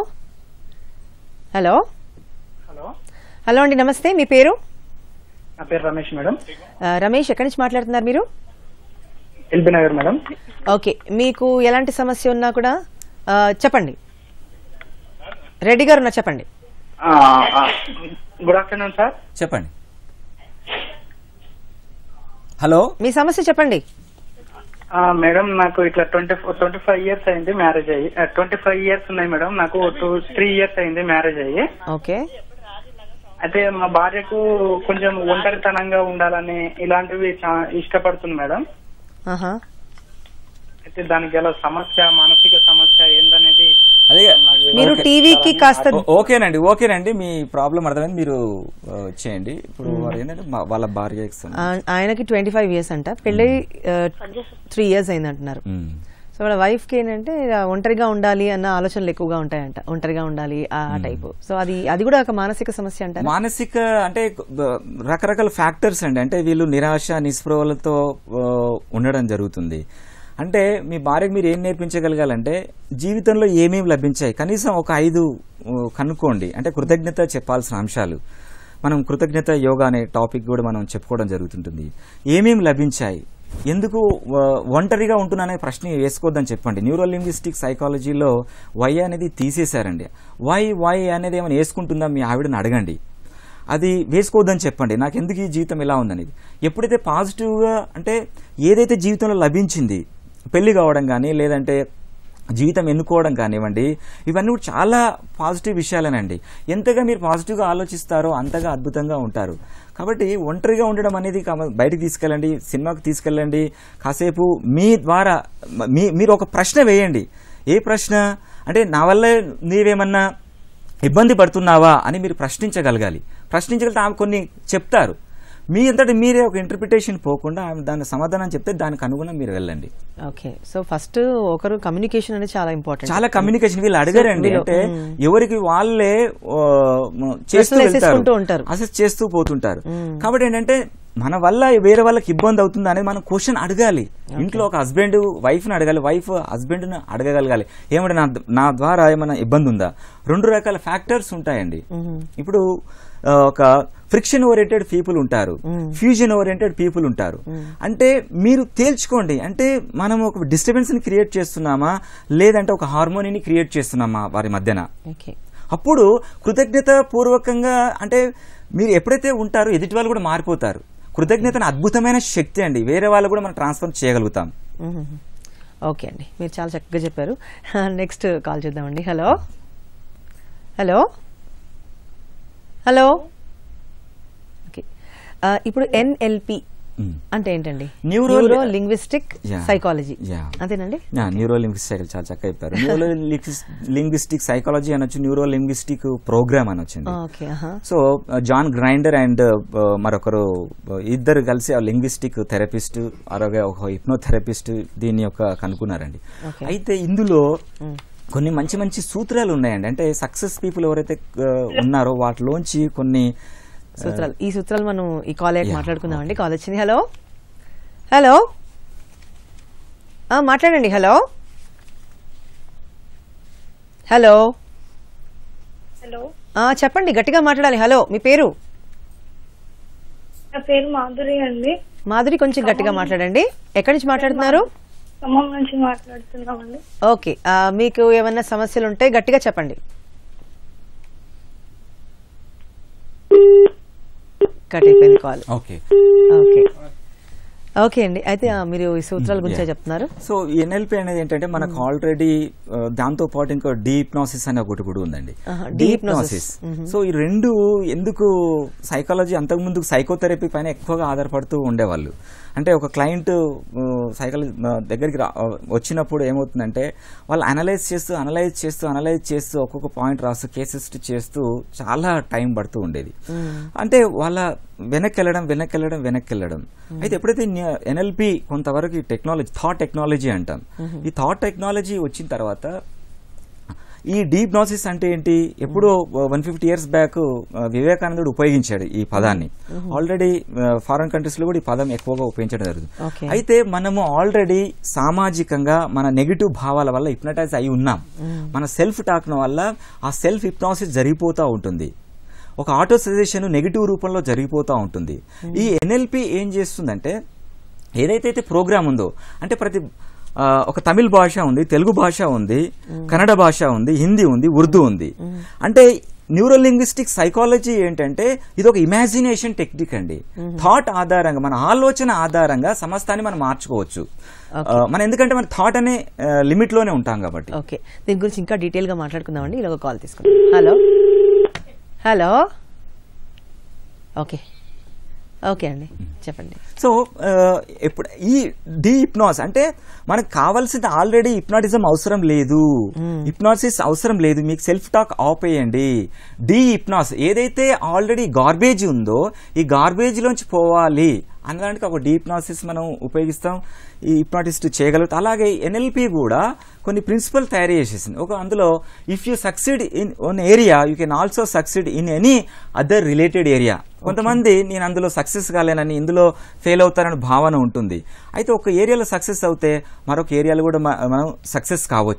Speaker 1: హలో
Speaker 10: హలో
Speaker 1: హలో అండి నమస్తే మీ పేరు
Speaker 10: నా పేరు రమేష్ మేడం
Speaker 1: ఆ, రమేష్ ఎక్కడి నుంచి మాట్లాడుతున్నారు మీరు
Speaker 10: ఎల్బీ నగర్ మేడం
Speaker 1: ఓకే మీకు ఎలాంటి సమస్య ఉన్నా కూడా ఆ, చెప్పండి రెడ్డి గారు ఉన్నా చెప్పండి
Speaker 10: గుడ్ ఆఫ్టర్నూన్ సార్
Speaker 2: చెప్పండి హలో
Speaker 1: మీ సమస్య చెప్పండి
Speaker 10: మేడం నాకు ఇట్లా ట్వంటీ ట్వంటీ ఫైవ్ ఇయర్స్ అయింది మ్యారేజ్ అయ్యి ట్వంటీ ఫైవ్ ఇయర్స్ ఉన్నాయి మేడం నాకు టూ త్రీ ఇయర్స్ అయింది మ్యారేజ్ అయ్యి
Speaker 1: ఓకే
Speaker 10: అయితే మా భార్యకు కొంచెం ఒంటరితనంగా ఉండాలని ఇలాంటివి చా- ఇష్టపడుతుంది మేడం
Speaker 1: ఆహా
Speaker 10: అయితే దానికి గల సమస్య మానసిక సమస్య ఏందనేది
Speaker 2: అదే
Speaker 1: మీరు
Speaker 2: ఓకే.
Speaker 1: టీవీకి కాస్త
Speaker 2: ఓ- ఓకేనండి ఓకేనండి మీ ప్రాబ్లం అర్థమైంది మీరు ఆ, చేయండి ఇప్పుడు వారు ఏంటంటే మా- వాళ్ళ భార్య
Speaker 1: ఆ- ఆయనకి ట్వంటీ ఫైవ్ ఇయర్స్ అంట పెళ్ళి త్రీ ఇయర్స్ అయింది అంటున్నారు సో వాళ్ళ వైఫ్ కి ఏంటంటే ఆ, ఒంటరిగా ఉండాలి అన్న ఆలోచనలు ఎక్కువగా ఉంటాయంట ఒంటరిగా ఉండాలి ఆ టైపు సో అది అది కూడా ఒక మానసిక సమస్య అంటారు
Speaker 2: మానసిక అంటే బ- రకరకాల ఫ్యాక్టర్స్ అండి అంటే వీళ్ళు నిరాశ నిస్పృహలతో ఆ, ఉండడం జరుగుతుంది అంటే మీ భార్యకు మీరు ఏం నేర్పించగలగాలంటే జీవితంలో ఏమేమి లభించాయి కనీసం ఒక ఐదు ఆ, కనుక్కోండి అంటే కృతజ్ఞత చెప్పాల్సిన అంశాలు మనం కృతజ్ఞత యోగా అనే టాపిక్ కూడా మనం చెప్పుకోవడం జరుగుతుంటుంది ఏమేమి లభించాయి ఎందుకు ఆ, ఒంటరిగా ఉంటున్నానే ప్రశ్న వేసుకోవద్దని చెప్పండి న్యూరో లింగ్విస్టిక్ సైకాలజీలో వై అనేది తీసేశారండి వై వై అనేది ఏమైనా వేసుకుంటుందా మీ ఆవిడని అడగండి అది వేసుకోవద్దని చెప్పండి నాకు ఎందుకు ఈ జీవితం ఇలా ఉందనేది ఎప్పుడైతే పాజిటివ్గా అంటే ఏదైతే జీవితంలో లభించింది పెళ్లి కావడం కానీ లేదంటే జీవితం ఎన్నుకోవడం కానివ్వండి ఇవన్నీ కూడా చాలా పాజిటివ్ విషయాలేనండి ఎంతగా మీరు పాజిటివ్గా ఆలోచిస్తారో అంతగా అద్భుతంగా ఉంటారు కాబట్టి ఒంటరిగా ఉండడం అనేది కామ- బయటికి తీసుకెళ్ళండి సినిమాకి తీసుకెళ్ళండి కాసేపు మీ ద్వారా మీ మీరు ఒక ప్రశ్న వేయండి ఏ ప్రశ్న అంటే నా వల్ల నీవేమన్నా ఇబ్బంది పడుతున్నావా అని మీరు ప్రశ్నించగలగాలి ప్రశ్నించగలిగితే ఆమె కొన్ని చెప్తారు మీ అంతటి మీరే ఒక ఇంటర్ప్రిటేషన్ పోకుండా ఆమె దాని సమాధానం చెప్తే దానికి అనుగుణం మీరు వెళ్ళండి
Speaker 1: ఓకే సో ఫస్ట్ ఒకరు కమ్యూనికేషన్ అనేది చాలా ఇంపార్టెంట్
Speaker 2: చాలా కమ్యూనికేషన్ వీళ్ళు అడగరండి
Speaker 1: వీళ్ళు,
Speaker 2: అంటే
Speaker 1: మ్మ్.
Speaker 2: ఎవరికి వాళ్ళే ఆ, మ- చేస్తూ
Speaker 1: Personal
Speaker 2: వెళ్తారు
Speaker 1: వేసేసుకుంటూ ఉంటారు.
Speaker 2: అసెస్ చేస్తూ పోతుంటారు
Speaker 1: మ్మ్.
Speaker 2: కాబట్టి ఏంటంటే మన వల్ల వేరే వాళ్ళకి ఇబ్బంది అవుతుంది అనేది మనం క్వశ్చన్ అడగాలి ఇంట్లో ఒక హస్బెండ్ వైఫ్ ని అడగాలి వైఫ్ హస్బెండ్ ని అడగగలగాలి ఏమంటే నా నా ద్వారా ఏమైనా ఇబ్బంది ఉందా రెండు రకాల ఫ్యాక్టర్స్ ఉంటాయండి ఇప్పుడు ఆ, ఒక ఫ్రిక్షన్ ఓరియంటెడ్ పీపుల్ ఉంటారు ఫ్యూజన్ ఓరియంటెడ్ పీపుల్ ఉంటారు అంటే మీరు తేల్చుకోండి అంటే మనం ఒక డిస్టర్బెన్స్ ని క్రియేట్ చేస్తున్నామా లేదంటే ఒక హార్మోనీని క్రియేట్ చేస్తున్నామా వారి మధ్యన
Speaker 1: ఓకే
Speaker 2: అప్పుడు కృతజ్ఞత పూర్వకంగా అంటే మీరు ఎప్పుడైతే ఉంటారో ఎదుటి వాళ్ళు కూడా మారిపోతారు కృతజ్ఞతను అద్భుతమైన శక్తి అండి వేరే వాళ్ళు కూడా మనం ట్రాన్స్ఫర్ చేయగలుగుతాం
Speaker 1: ఓకే అండి మీరు చాలా చక్కగా చెప్పారు నెక్స్ట్ కాల్ చూద్దామండి హలో హలో హలో ఓకే ఆ, ఇప్పుడు ఎన్ఎల్పి అంటే ఏంటండి
Speaker 2: Neuro-
Speaker 1: neuro linguistic
Speaker 2: Yeah.
Speaker 1: Psychology
Speaker 2: Yeah.
Speaker 1: అంతేనండి
Speaker 2: న్యూరో లింగ్విస్టిక్ చాలా చక్కగా చెప్పారు న్యూరో లింగ్విస్టిక్ సైకాలజీ అనొచ్చు న్యూరో లింగ్విస్టిక్ ప్రోగ్రామ్ అనొచ్చింది
Speaker 1: ఓకే ఆహా.
Speaker 2: సో జాన్ గ్రైండర్ అండ్ మరొకరు uh, ఇద్దరు కలిసి ఆ లింగ్విస్టిక్ థెరపిస్ట్ అలాగే ఒక హిప్నోథెరపిస్ట్ దీని యొక్క కనుక్కున్నారండి
Speaker 1: Okay.
Speaker 2: అయితే ఇందులో కొన్ని మంచి మంచి సూత్రాలు ఉన్నాయండి అంటే సక్సెస్ పీపుల్ ఎవరైతే uh, ఉన్నారో వాటిలోంచి కొన్ని
Speaker 1: సూత్రాలు ఈ సూత్రాలు మనం ఈ కాల్ అయ్యాక
Speaker 2: Yeah,
Speaker 1: మాట్లాడుకుందామండి కాల్ వచ్చింది హలో హలో ఆ, మాట్లాడండి హలో హలో
Speaker 11: హలో
Speaker 1: ఆ, చెప్పండి గట్టిగా మాట్లాడాలి హలో మీ పేరు
Speaker 11: నా పేరు మాధురి అండి
Speaker 1: మాధురి కొంచెం గట్టిగా మాట్లాడండి ఎక్కడి నుంచి మాట్లాడుతున్నారు
Speaker 11: ఖమ్మం నుంచి మాట్లాడుతున్నామండి
Speaker 1: ఓకే ఆ, మీకు ఏమన్నా సమస్యలు ఉంటే గట్టిగా చెప్పండి కట్ అయిపోయింది కాల్
Speaker 2: ఓకే
Speaker 1: ఓకే ఓకే అండి అయితే ఆ, మీరు ఈ సూత్రాల గురించే చెప్తున్నారు
Speaker 2: సో ఎన్ఎల్పి అనేది ఏంటంటే మనకు ఆల్రెడీ దాంతో పాటు ఇంకో డీప్నాసిస్ అనే ఒకటి కూడా ఉందండి
Speaker 1: ఆహా,
Speaker 2: డీప్నాసిస్
Speaker 1: మ్మ్.
Speaker 2: సో ఈ రెండు ఎందుకు సైకాలజీ అంతకుముందు సైకోథెరపీ పైన ఎక్కువగా ఆధారపడుతూ ఉండేవాళ్ళు అంటే ఒక క్లయింట్ సైకాలజీ దగ్గరికి రా- ఆ, వచ్చినప్పుడు ఏమవుతుందంటే వాళ్ళు అనలైజ్ చేస్తూ అనలైజ్ చేస్తూ అనలైజ్ చేస్తూ ఒక్కొక్క పాయింట్ రాస్తూ కేసెస్ చేస్తూ చాలా టైం పడుతూ ఉండేది అంటే వాళ్ళ వెనక్కి వెళ్ళడం వెనక్కి వెళ్ళడం వెనక్కి వెళ్ళడం అయితే ఎప్పుడైతే ఎన్ఎల్పి కొంతవరకు ఈ టెక్నాలజీ థాట్ టెక్నాలజీ అంటాం ఈ థాట్ టెక్నాలజీ వచ్చిన తర్వాత ఈ డీప్ నాసిస్ అంటే ఏంటి ఎప్పుడో వన్ ఫిఫ్టీ ఇయర్స్ బ్యాక్ వివేకానందుడు ఉపయోగించాడు ఈ పదాన్ని ఆల్రెడీ ఫారెన్ కంట్రీస్ లో కూడా ఈ పదం ఎక్కువగా ఉపయోగించడం
Speaker 1: Okay.
Speaker 2: జరుగుతుంది అయితే మనము ఆల్రెడీ సామాజికంగా మన నెగిటివ్ భావాల వల్ల హిప్నటైజ్ అయి ఉన్నాం మన సెల్ఫ్ టాక్ వల్ల ఆ సెల్ఫ్ హిప్నాసిస్ జరిగిపోతూ ఉంటుంది ఒక ఆటో సజెషన్ నెగిటివ్ రూపంలో జరిగిపోతూ ఉంటుంది ఈ ఎన్ఎల్పి ఏం చేస్తుందంటే ఏదైతే ప్రోగ్రామ్ ఉందో అంటే ప్రతి ఆ, ఒక తమిళ్ భాష ఉంది తెలుగు భాష ఉంది కన్నడ భాష ఉంది హిందీ ఉంది ఉర్దూ ఉంది అంటే న్యూరోలింగ్విస్టిక్ సైకాలజీ ఏంటంటే ఇది ఒక ఇమాజినేషన్ టెక్నిక్ అండి థాట్ ఆధారంగా మన ఆలోచన ఆధారంగా సమస్తాన్ని మనం మార్చుకోవచ్చు ఆ, మనం ఎందుకంటే మన థాట్ అనే లిమిట్ లోనే ఉంటాం కాబట్టి
Speaker 1: ఓకే దీని గురించి ఇంకా డీటెయిల్ గా మాట్లాడుకుందామండి ఇలా కాల్ తీసుకుందాం హలో హలో ఓకే ఓకే అండి చెప్పండి
Speaker 2: సో ఆ, ఇప్పుడు ఈ డీ హిప్నాస్ అంటే మనకు కావాల్సింది ఆల్రెడీ హిప్నాటిజం అవసరం లేదు హిప్నాసిస్ అవసరం లేదు మీకు సెల్ఫ్ టాక్ ఆపేయండి డీ హిప్నాస్ ఏదైతే ఆల్రెడీ గార్బేజ్ ఉందో ఈ గార్బేజ్ లోంచి పోవాలి అనడానికి ఒక డీ హిప్నాసిస్ మనం ఉపయోగిస్తాం ఈ హిప్నాటిస్ట్ చేయగలుగుతాం అలాగే ఎన్ఎల్పి కూడా కొన్ని ప్రిన్సిపల్ తయారు చేసేసింది ఒక అందులో if you succeed in one area you can also succeed in any other related area కొంతమంది నేను అందులో సక్సెస్ కాలేనని ఇందులో ఫెయిల్ అవుతానని భావన ఉంటుంది అయితే ఒక ఏరియాలో సక్సెస్ అవుతే మరొక ఏరియాలో కూడా మ- మనం సక్సెస్ కావచ్చు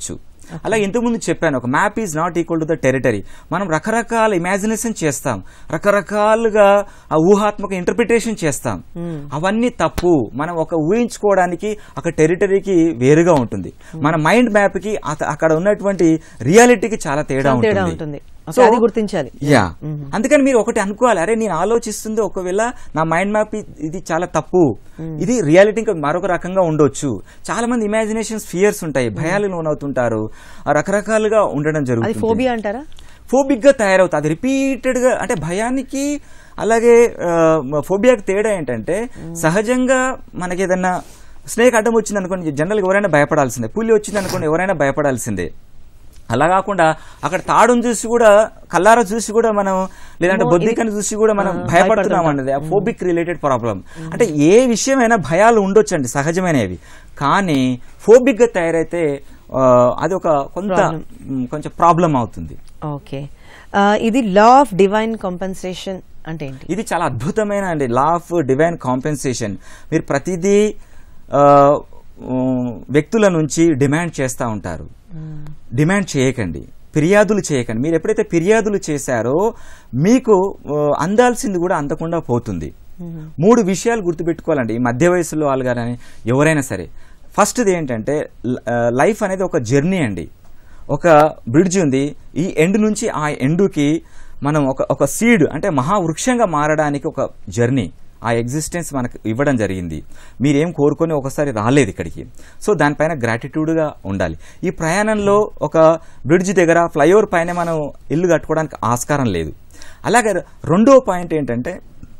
Speaker 2: అలాగే ఇంతకుముందు చెప్పాను ఒక map is not equal to the territory మనం రకరకాల ఇమాజినేషన్ చేస్తాం రకరకాలుగా ఆ ఊహాత్మక ఇంటర్ప్రిటేషన్ చేస్తాం అవన్నీ తప్పు మనం ఒక ఊహించుకోవడానికి ఒక టెరిటరీకి వేరుగా ఉంటుంది మన మైండ్ మ్యాప్ కి అత- అక్కడ ఉన్నటువంటి రియాలిటీకి చాలా తేడా
Speaker 1: చాలా తేడా
Speaker 2: ఉంటుంది
Speaker 1: ఉంటుంది ఓకే,
Speaker 2: So,
Speaker 1: అది గుర్తించాలి
Speaker 2: యా అందుకని మీరు ఒకటి అనుకోవాలి అరే నేను ఆలోచిస్తుంది ఒకవేళ నా మైండ్ మ్యాప్ ఇది చాలా తప్పు ఇది రియాలిటీ ఇంకా మరొక రకంగా ఉండొచ్చు చాలా మంది ఇమాజినేషన్స్ ఫియర్స్ ఉంటాయి భయాలు లోనవుతుంటారు ఆ రకరకాలుగా ఉండడం
Speaker 1: అది
Speaker 2: జరుగుతుంది
Speaker 1: ఫోబియా అంటారా
Speaker 2: ఫోబిక్ గా తయారవుతుంది అది రిపీటెడ్ గా అంటే భయానికి అలాగే ఫోబియాకి తేడా ఏంటంటే సహజంగా మనకి ఏదన్నా స్నేక్ అడ్డం వచ్చింది అనుకోండి జనరల్ ఎవరైనా భయపడాల్సిందే పులి వచ్చింది అనుకోండి ఎవరైనా భయపడాల్సిందే అలా కాకుండా అక్కడ తాడును చూసి కూడా కల్లార చూసి కూడా మనం లేదంటే
Speaker 1: అమ్మో,
Speaker 2: బొద్దికని
Speaker 1: ఇది-
Speaker 2: చూసి కూడా మనం
Speaker 1: ఆ,
Speaker 2: భయపడుతున్నాం
Speaker 1: భయపడుతుంటాం.
Speaker 2: అన్నది ఆ ఫోబిక్ రిలేటెడ్ ప్రాబ్లం అంటే ఏ విషయమైనా భయాలు ఉండొచ్చండి సహజమైనవి కానీ ఫోబిక్ గా తయారైతే ఆ, అది ఒక కొంత
Speaker 1: Problem.
Speaker 2: మ్, కొంచెం ప్రాబ్లం అవుతుంది
Speaker 1: ఓకే ఆ, ఇది లా ఆఫ్ డివైన్ కాంపెన్సేషన్ అంటే ఏంటి
Speaker 2: ఇది చాలా అద్భుతమైన అండి లా ఆఫ్ డివైన్ కాంపెన్సేషన్ మీరు ప్రతిదీ ఆ, ఉమ్, వ్యక్తుల నుంచి డిమాండ్ చేస్తూ ఉంటారు డిమాండ్ చేయకండి ఫిర్యాదులు చేయకండి మీరు ఎప్పుడైతే ఫిర్యాదులు చేశారో మీకు ఆ, అందాల్సింది కూడా అందకుండా పోతుంది మూడు విషయాలు గుర్తుపెట్టుకోవాలండి ఈ మధ్య వయసులో వాళ్ళు కానీ ఎవరైనా సరే ఫస్ట్ది ఏంటంటే ల- ఆ, లైఫ్ అనేది ఒక జర్నీ అండి ఒక బ్రిడ్జ్ ఉంది ఈ ఎండ్ నుంచి ఆ ఎండుకి మనం ఒక ఒక సీడ్ అంటే మహావృక్షంగా మారడానికి ఒక జర్నీ ఆ ఎగ్జిస్టెన్స్ మనకు ఇవ్వడం జరిగింది మీరేం కోరుకొని ఒకసారి రాలేదు ఇక్కడికి సో దానిపైన గ్రాటిట్యూడ్గా ఉండాలి ఈ ప్రయాణంలో ఒక బ్రిడ్జ్ దగ్గర ఫ్లైఓవర్ పైన మనం ఇల్లు కట్టుకోవడానికి ఆస్కారం లేదు అలాగే రెండో పాయింట్ ఏంటంటే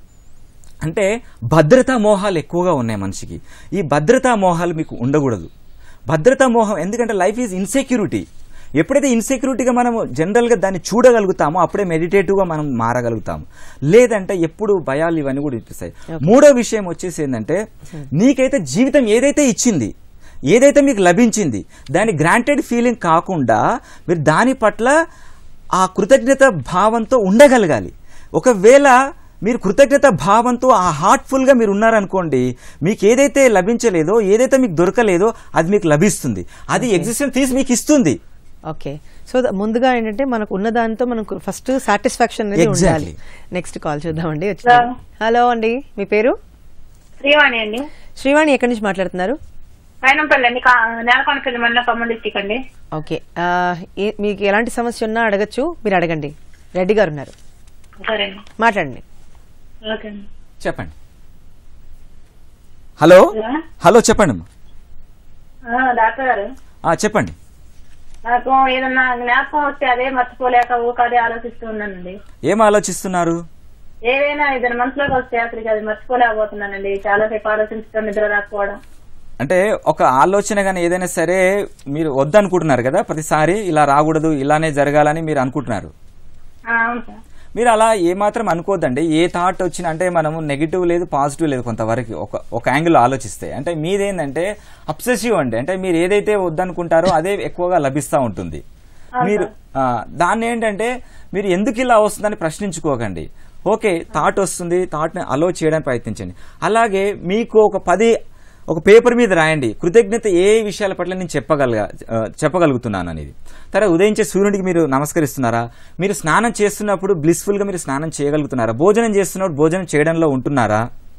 Speaker 2: అంటే భద్రతా మోహాలు ఎక్కువగా ఉన్నాయి మనిషికి ఈ భద్రతా మోహాలు మీకు ఉండకూడదు భద్రతా మోహం ఎందుకంటే లైఫ్ ఈజ్ ఇన్సెక్యూరిటీ ఎప్పుడైతే ఇన్సెక్యూరిటీగా మనము జనరల్గా దాన్ని చూడగలుగుతామో అప్పుడే మెడిటేటివ్గా మనం మారగలుగుతాము లేదంటే ఎప్పుడు భయాలు ఇవన్నీ కూడా ఇప్పిస్తాయి మూడో విషయం వచ్చేసి ఏంటంటే నీకైతే జీవితం ఏదైతే ఇచ్చింది ఏదైతే మీకు లభించింది దాని గ్రాంటెడ్ ఫీలింగ్ కాకుండా మీరు దాని పట్ల ఆ కృతజ్ఞత భావంతో ఉండగలగాలి ఒకవేళ మీరు కృతజ్ఞత భావంతో ఆ హార్ట్ఫుల్గా మీరు ఉన్నారనుకోండి మీకు ఏదైతే లభించలేదో ఏదైతే మీకు దొరకలేదో అది మీకు లభిస్తుంది అది ఎగ్జిస్టెన్స్ తీసి మీకు ఇస్తుంది
Speaker 1: ఓకే సో ద- ముందుగా ఏంటంటే మనకు ఉన్న దానితో మనకు ఫస్ట్ సాటిస్ఫాక్షన్ అనేది ఉండాలి
Speaker 2: Exactly.
Speaker 1: నెక్స్ట్ కాల్ చూద్దామండి వచ్చింది. హలో అండి మీ పేరు
Speaker 11: శ్రీవాణి అండి
Speaker 1: శ్రీవాణి ఎక్కడి నుంచి మాట్లాడుతున్నారు
Speaker 11: పైనంపల్లి అండి నేలకొండపల్లి మండలం ఖమ్మం డిస్టిక్ అండి
Speaker 1: ఓకే ఆ, ఏ- మీకు ఎలాంటి సమస్య ఉన్నా అడగచ్చు మీరు అడగండి రెడ్డి గారు ఉన్నారు
Speaker 11: సరే అండి
Speaker 1: మాట్లాడండి
Speaker 11: ఓకే అండి
Speaker 2: చెప్పండి హలో హలో చెప్పండి అమ్మా.
Speaker 11: ఆ, డాక్టర్ గారు
Speaker 2: ఆ, చెప్పండి
Speaker 11: నాకు ఏదన్నా జ్ఞాపకం వస్తే అదే మర్చిపోలేక ఊక అదే ఆలోచిస్తూ ఉన్నానండి
Speaker 2: ఏం ఆలోచిస్తున్నారు
Speaker 11: ఏదైనా ఏదైనా మనసులోకి వస్తే అసలు అది మర్చిపోలేకపోతున్నానండి చాలా సేపు ఆలోచించడం నిద్ర రాకపోవడం
Speaker 2: అంటే ఒక ఆలోచన కానీ ఏదైనా సరే మీరు వద్దనుకుంటున్నారు కదా ప్రతిసారి ఇలా రాకూడదు ఇలానే జరగాలని మీరు అనుకుంటున్నారు
Speaker 11: ఆ, అవును సార్
Speaker 2: మీరు అలా ఏమాత్రం అనుకోవద్దండి ఏ థాట్ వచ్చినా అంటే మనము నెగిటివ్ లేదు పాజిటివ్ లేదు కొంతవరకు ఒక ఒక యాంగిల్ ఆలోచిస్తే అంటే మీదేంటంటే అబ్సెసివ్ అండి అంటే మీరు ఏదైతే వద్దనుకుంటారో అదే ఎక్కువగా లభిస్తూ ఉంటుంది మీరు ఆ, దాన్ని ఏంటంటే మీరు ఎందుకు ఇలా వస్తుందని ప్రశ్నించుకోకండి ఓకే థాట్ వస్తుంది థాట్ని అలో చేయడానికి ప్రయత్నించండి అలాగే మీకు ఒక పది ఒక పేపర్ మీద రాయండి కృతజ్ఞత ఏ విషయాల పట్ల నేను చెప్పగలగా ఆ, చెప్పగలుగుతున్నాను అనేది తర్వాత ఉదయించే సూర్యుడికి మీరు నమస్కరిస్తున్నారా మీరు స్నానం చేస్తున్నప్పుడు blissful గా మీరు స్నానం చేయగలుగుతున్నారా భోజనం చేస్తున్నప్పుడు భోజనం చేయడంలో ఉంటున్నారా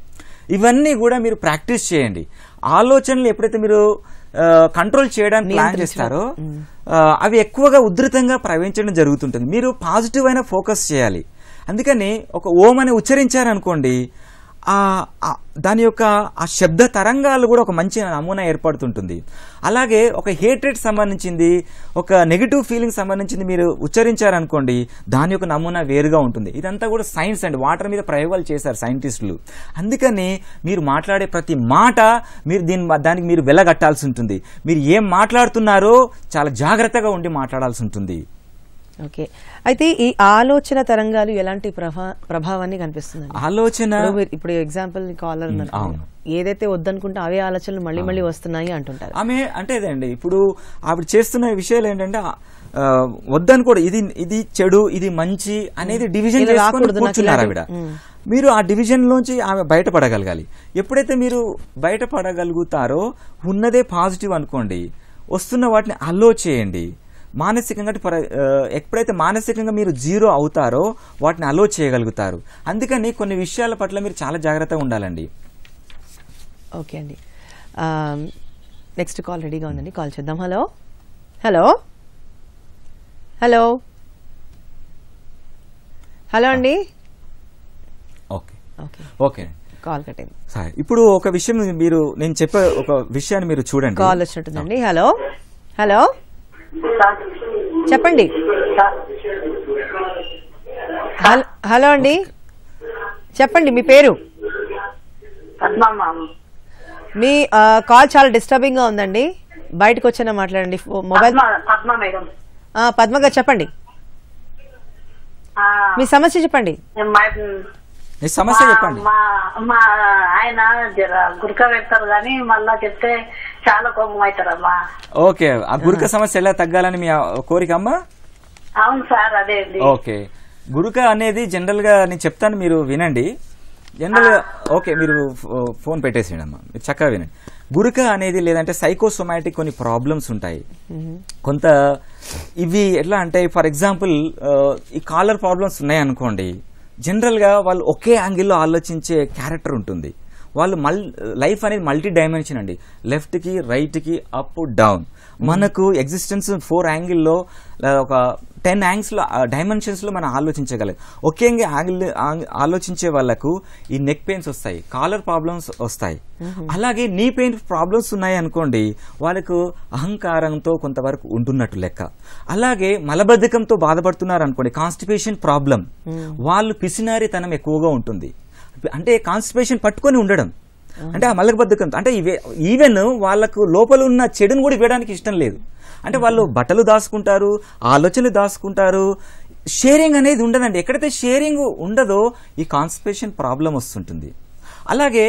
Speaker 2: ఇవన్నీ కూడా మీరు ప్రాక్టీస్ చేయండి ఆలోచనలు ఎప్పుడైతే మీరు కంట్రోల్ చేయడానికి ప్లాన్ చేస్తారో ఆ, అవి ఎక్కువగా ఉధృతంగా ప్రవహించడం జరుగుతుంటుంది మీరు పాజిటివ్ అయిన ఫోకస్ చేయాలి అందుకని ఒక ఓం అని ఉచ్చరించారనుకోండి ఆ ఆ దాని యొక్క ఆ శబ్ద తరంగాలు కూడా ఒక మంచి నమూనా ఏర్పడుతుంటుంది అలాగే ఒక హేట్రెడ్ సంబంధించింది ఒక నెగిటివ్ ఫీలింగ్ సంబంధించింది మీరు ఉచ్చరించారనుకోండి దాని యొక్క నమూనా వేరుగా ఉంటుంది ఇదంతా కూడా సైన్స్ అండ్ వాటర్ మీద ప్రయోగాలు చేశారు సైంటిస్టులు అందుకని మీరు మాట్లాడే ప్రతి మాట మీరు దీని దానికి మీరు వెళ్ళగట్టాల్సి ఉంటుంది మీరు ఏం మాట్లాడుతున్నారో చాలా జాగ్రత్తగా ఉండి మాట్లాడాల్సి ఉంటుంది
Speaker 1: ఓకే అయితే ఈ ఆలోచన తరంగాలు ఎలాంటి ప్రభా ప్రభావాన్ని కనిపిస్తుంది
Speaker 2: ఆలోచన
Speaker 1: ఇప్పుడు ఎగ్జాంపుల్ కాలర్ ఉన్నారు
Speaker 2: అవును.
Speaker 1: ఏదైతే వద్దనుకుంటే అవే ఆలోచనలు మళ్ళీ మళ్ళీ వస్తున్నాయి అంటుంటారు
Speaker 2: ఆమె అంటే అదండి ఇప్పుడు ఆవిడ చేస్తున్న విషయాలు ఏంటంటే ఆ, వద్దని కూడా ఇది ఇది చెడు ఇది మంచి అనేది డివిజన్
Speaker 1: ఇలా
Speaker 2: చేసుకొని
Speaker 1: రాకూడదు, నాకు
Speaker 2: కూర్చున్నారు ఆవిడ
Speaker 1: ఇలాంటి- ఉమ్.
Speaker 2: మీరు ఆ డివిజన్ లోంచి ఆమె బయటపడగలగాలి ఎప్పుడైతే మీరు బయటపడగలుగుతారో ఉన్నదే పాజిటివ్ అనుకోండి వస్తున్న వాటిని అల్లో చేయండి మానసికంగా అంటే ఫర్ ఆ, ఎప్పుడైతే మానసికంగా మీరు జీరో అవుతారో వాటిని అలో చేయగలుగుతారు అందుకని కొన్ని విషయాల పట్ల మీరు చాలా జాగ్రత్తగా ఉండాలండి
Speaker 1: ఓకే అండి నెక్స్ట్ కాల్ రెడీగా ఉందండి కాల్ చేద్దాం హలో హలో హలో హలో అండి
Speaker 2: ఓకే
Speaker 1: ఓకే
Speaker 2: ఓకే
Speaker 1: కాల్ కట్టింది
Speaker 2: సరే ఇప్పుడు ఒక విషయం మీరు నేను చెప్పే ఒక విషయాన్ని మీరు చూడండి
Speaker 1: కాల్ వచ్చినట్టుందండి హలో హలో చెప్పండి హల్- హలో అండి చెప్పండి మీ పేరు మీ ఆ, కాల్ చాలా డిస్టర్బింగ్ గా ఉందండి బయటకు వచ్చేనా మాట్లాడండి ఫో- మొబైల్
Speaker 11: పద్మ మేడం
Speaker 1: ఆ, పద్మ గారు చెప్పండి మీ సమస్య చెప్పండి
Speaker 2: మీ సమస్య చెప్పండి
Speaker 11: మా మా ఆయన జర గురక పెడతారు కానీ మళ్ళా చెప్తే చాలా కోపం అవుతారమ్మా
Speaker 2: ఓకే ఆ గురుక సమస్య ఎలా తగ్గాలని మీ ఆ కోరిక అమ్మా
Speaker 11: అవును సార్ అదే అండి
Speaker 2: ఓకే గురుక అనేది జనరల్ గా నేను చెప్తాను మీరు వినండి జనరల్ గా ఓకే మీరు ఫో- ఫోన్ పెట్టేసేయండి అమ్మా మీరు చక్కగా వినండి గురుక అనేది లేదంటే సైకోసొమాటిక్ కొన్ని ప్రాబ్లమ్స్ ఉంటాయి కొంత ఇవి ఎట్లా అంటే ఫర్ ఎగ్జాంపుల్ ఈ కాలర్ ప్రాబ్లమ్స్ ఉన్నాయనుకోండి జనరల్గా వాళ్ళు ఒకే యాంగిల్లో ఆలోచించే క్యారెక్టర్ ఉంటుంది వాళ్ళు మల్ లైఫ్ అనేది మల్టీ డైమెన్షన్ అండి లెఫ్ట్కి రైట్కి అప్ డౌన్ మనకు ఎగ్జిస్టెన్స్ ఫోర్ యాంగిల్లో ఒక టెన్ యాంగిల్స్లో డైమెన్షన్స్లో మనం ఆలోచించగలం ఒకే యాంగిల్ ఆలోచించే వాళ్ళకు ఈ నెక్ పెయిన్స్ వస్తాయి కాలర్ ప్రాబ్లమ్స్ వస్తాయి అలాగే నీ పెయిన్ ప్రాబ్లమ్స్ ఉన్నాయి అనుకోండి వాళ్ళకు అహంకారంతో కొంతవరకు ఉంటున్నట్టు లెక్క అలాగే మలబద్ధకంతో బాధపడుతున్నారు అనుకోండి కాన్స్టిపేషన్ ప్రాబ్లం వాళ్ళు పిసినారితనం ఎక్కువగా ఉంటుంది అంటే కాన్స్టిపేషన్ పట్టుకొని ఉండడం అంటే ఆ మలబద్ధకం అంటే ఇవే ఈవెన్ వాళ్ళకు లోపల ఉన్న చెడును కూడా ఇవ్వడానికి ఇష్టం లేదు అంటే వాళ్ళు బట్టలు దాచుకుంటారు ఆలోచనలు దాచుకుంటారు షేరింగ్ అనేది ఉండదండి ఎక్కడైతే షేరింగ్ ఉండదో ఈ కాన్స్టిపేషన్ ప్రాబ్లం వస్తుంటుంది అలాగే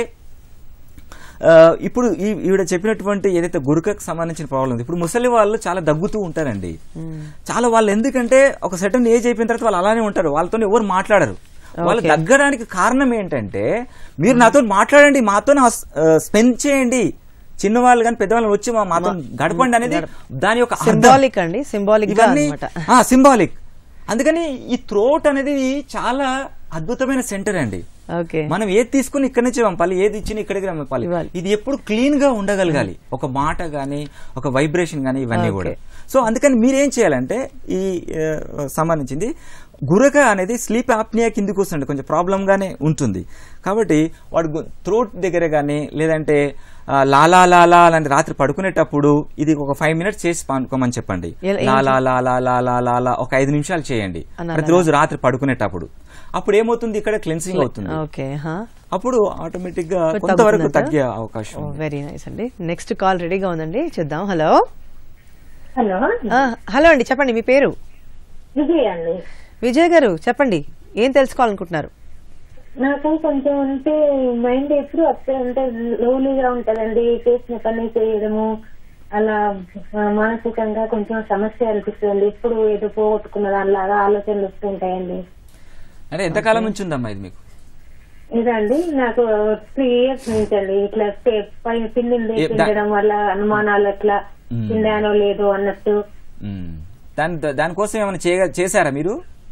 Speaker 2: ఆ, ఇప్పుడు ఈ ఈవిడ చెప్పినటువంటి ఏదైతే గురుకకు సంబంధించిన ప్రాబ్లం ఉంది ఇప్పుడు ముసలి వాళ్ళు చాలా దగ్గుతూ ఉంటారండి చాలా వాళ్ళు ఎందుకంటే ఒక సెటన్ ఏజ్ అయిపోయిన తర్వాత వాళ్ళు అలానే ఉంటారు వాళ్ళతో ఎవరు మాట్లాడరు వాళ్ళు
Speaker 1: Okay.
Speaker 2: తగ్గడానికి కారణం ఏంటంటే మీరు నాతో మాట్లాడండి మాతో స్పెండ్ చేయండి చిన్నవాళ్ళు కానీ పెద్దవాళ్ళు వచ్చి మా మాతో గడపండి అనేది దాని యొక్క అర్థం.
Speaker 1: సింబాలిక్ అండి సింబాలిక్ గా
Speaker 2: ఇవన్నీ
Speaker 1: అనమాట
Speaker 2: సింబాలిక్ అందుకని ఈ థ్రోట్ అనేది చాలా అద్భుతమైన సెంటర్ అండి
Speaker 1: ఓకే
Speaker 2: మనం ఏది తీసుకుని ఇక్కడి నుంచి పంపాలి ఏది ఇచ్చినా ఇక్కడికి పంపాలి ఇది ఎప్పుడు క్లీన్ గా ఉండగలగాలి ఒక మాట గానీ ఒక వైబ్రేషన్ గానీ ఇవన్నీ కూడా సో అందుకని మీరేం చేయాలంటే ఈ ఆ, సంబంధించింది గురక అనేది స్లీప్ ఆప్నియా కిందికి వస్తుంది కొంచెం ప్రాబ్లం గానే ఉంటుంది కాబట్టి వాడు థ్రోట్ దగ్గర గానీ లేదంటే ఆ, లాలా లాలా అలాంటి రాత్రి పడుకునేటప్పుడు ఇది ఒక ఫైవ్ మినిట్స్ చేసి పడుకోమని చెప్పండి
Speaker 1: ఎలా- ఏం
Speaker 2: లాలా లాలా లాలా లాలా ఒక ఐదు నిమిషాలు చేయండి
Speaker 1: అనాలా?
Speaker 2: ప్రతిరోజు రాత్రి పడుకునేటప్పుడు అప్పుడు ఏమవుతుంది ఇక్కడ క్లెన్సింగ్ అవుతుంది
Speaker 1: ఓకే
Speaker 2: అప్పుడు ఆటోమేటిక్ గా కొంతవరకు తగ్గే అవకాశం ఉంది.
Speaker 1: వెరీ నైస్ అండి నెక్స్ట్ కాల్ రెడీగా ఉందండి చూద్దాం హలో
Speaker 11: హలో
Speaker 1: హలో అండి చెప్పండి మీ పేరు
Speaker 11: విజయ్ అండి
Speaker 1: విజయ్ గారు చెప్పండి ఏం తెలుసుకోవాలనుకుంటున్నారు
Speaker 11: నాకు కొంచెం అంటే మైండ్ ఎప్పుడు అప్పుడే అంటే లోలీగా ఉంటదండి చేసిన పని చేయడము అలా ఆ, మానసికంగా కొంచెం సమస్య అనిపిస్తుంది ఎప్పుడు ఏదో పోగొట్టుకున్న దానిలాగా ఆలోచనలు వస్తుంటాయండి
Speaker 2: అంటే ఎంతకాలం నుంచి ఉందమ్మా ఇది మీకు
Speaker 11: ఇదండి నాకు త్రీ ఇయర్స్ నుంచి అండి ఇట్లా స్టే- పైన పిండింది
Speaker 2: ఏ, దా-
Speaker 11: తినడం వల్ల అనుమానాలు ఎట్లా
Speaker 2: మ్మ్.
Speaker 11: తిండానో లేదో అన్నట్టు
Speaker 2: మ్మ్. దాని దానికోసం ఏమైనా చేయ- చేశారా మీరు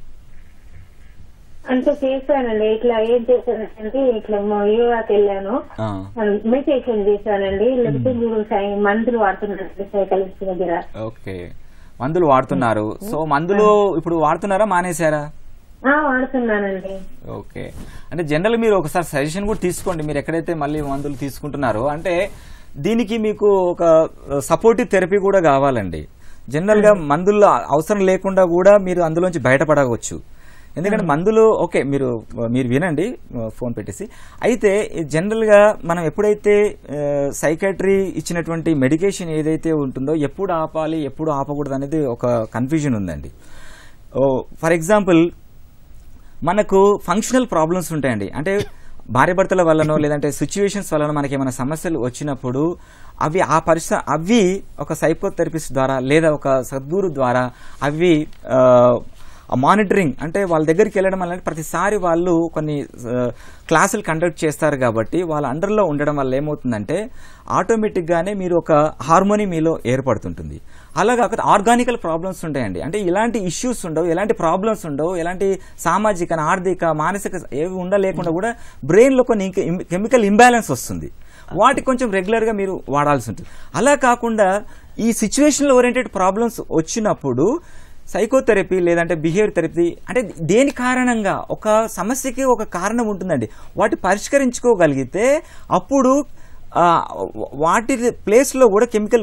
Speaker 11: అంటే చేశానండి ఇట్లా ఏం చేశానంటే ఇట్లా మా యోగాకి వెళ్ళాను
Speaker 2: ఆ.
Speaker 11: మెడిటేషన్ చేశానండి లేకపోతే మీరు సై- మందులు వాడుతున్నానండి సైకాలజిస్ట్ దగ్గర
Speaker 2: ఓకే మందులు వాడుతున్నారు సో మందులు ఇప్పుడు వాడుతున్నారా మానేశారా
Speaker 11: ఆ, వాడుతున్నానండి
Speaker 2: ఓకే అంటే జనరల్ మీరు ఒకసారి సజెషన్ కూడా తీసుకోండి మీరు ఎక్కడైతే మళ్ళీ మందులు తీసుకుంటున్నారో అంటే దీనికి మీకు ఒక సపోర్టివ్ థెరపీ కూడా కావాలండి జనరల్ గా మందులు అవసరం లేకుండా కూడా మీరు అందులోంచి బయటపడవచ్చు ఎందుకంటే మందులు ఓకే మీరు మీరు వినండి ఫోన్ పెట్టేసి అయితే జనరల్ గా మనం ఎప్పుడైతే సైకాట్రీ ఇచ్చినటువంటి మెడికేషన్ ఏదైతే ఉంటుందో ఎప్పుడు ఆపాలి ఎప్పుడు ఆపకూడదు అనేది ఒక కన్ఫ్యూజన్ ఉందండి ఫర్ ఎగ్జాంపుల్ మనకు ఫంక్షనల్ ప్రాబ్లమ్స్ ఉంటాయండి అంటే భార్యాభర్తల వల్లనో లేదంటే సిచ్యువేషన్స్ వలన మనకి ఏమైనా సమస్యలు వచ్చినప్పుడు అవి ఆ పరిస్థితి అవి ఒక సైకోథెరపిస్ట్ ద్వారా లేదా ఒక సద్గురు ద్వారా అవి ఆ, మానిటరింగ్ అంటే వాళ్ళ దగ్గరికి వెళ్ళడం వల్ల ప్రతిసారి వాళ్ళు కొన్ని ఆ, క్లాసులు కండక్ట్ చేస్తారు కాబట్టి వాళ్ళ అండర్లో ఉండడం వల్ల ఏమవుతుందంటే ఆటోమేటిక్గానే మీరు ఒక హార్మోని మీలో ఏర్పడుతుంటుంది అలా కాకపోతే ఆర్గానికల్ ప్రాబ్లమ్స్ ఉంటాయండి అంటే ఇలాంటి ఇష్యూస్ ఉండవు ఎలాంటి ప్రాబ్లమ్స్ ఉండవు ఎలాంటి సామాజిక ఆర్థిక మానసిక ఏవి ఉండలేకుండా కూడా బ్రెయిన్లో కొన్ని కెమికల్ ఇంబ్యాలెన్స్ వస్తుంది వాటికి కొంచెం రెగ్యులర్గా మీరు వాడాల్సి ఉంటుంది అలా కాకుండా ఈ సిచ్యువేషనల్ ఓరియంటెడ్ ప్రాబ్లమ్స్ వచ్చినప్పుడు సైకోథెరపీ లేదంటే బిహేవియర్ థెరపీ అంటే దేని కారణంగా ఒక సమస్యకి ఒక కారణం ఉంటుందండి వాటి పరిష్కరించుకోగలిగితే అప్పుడు ఆ, వాటి ప్లేస్లో కూడా కెమికల్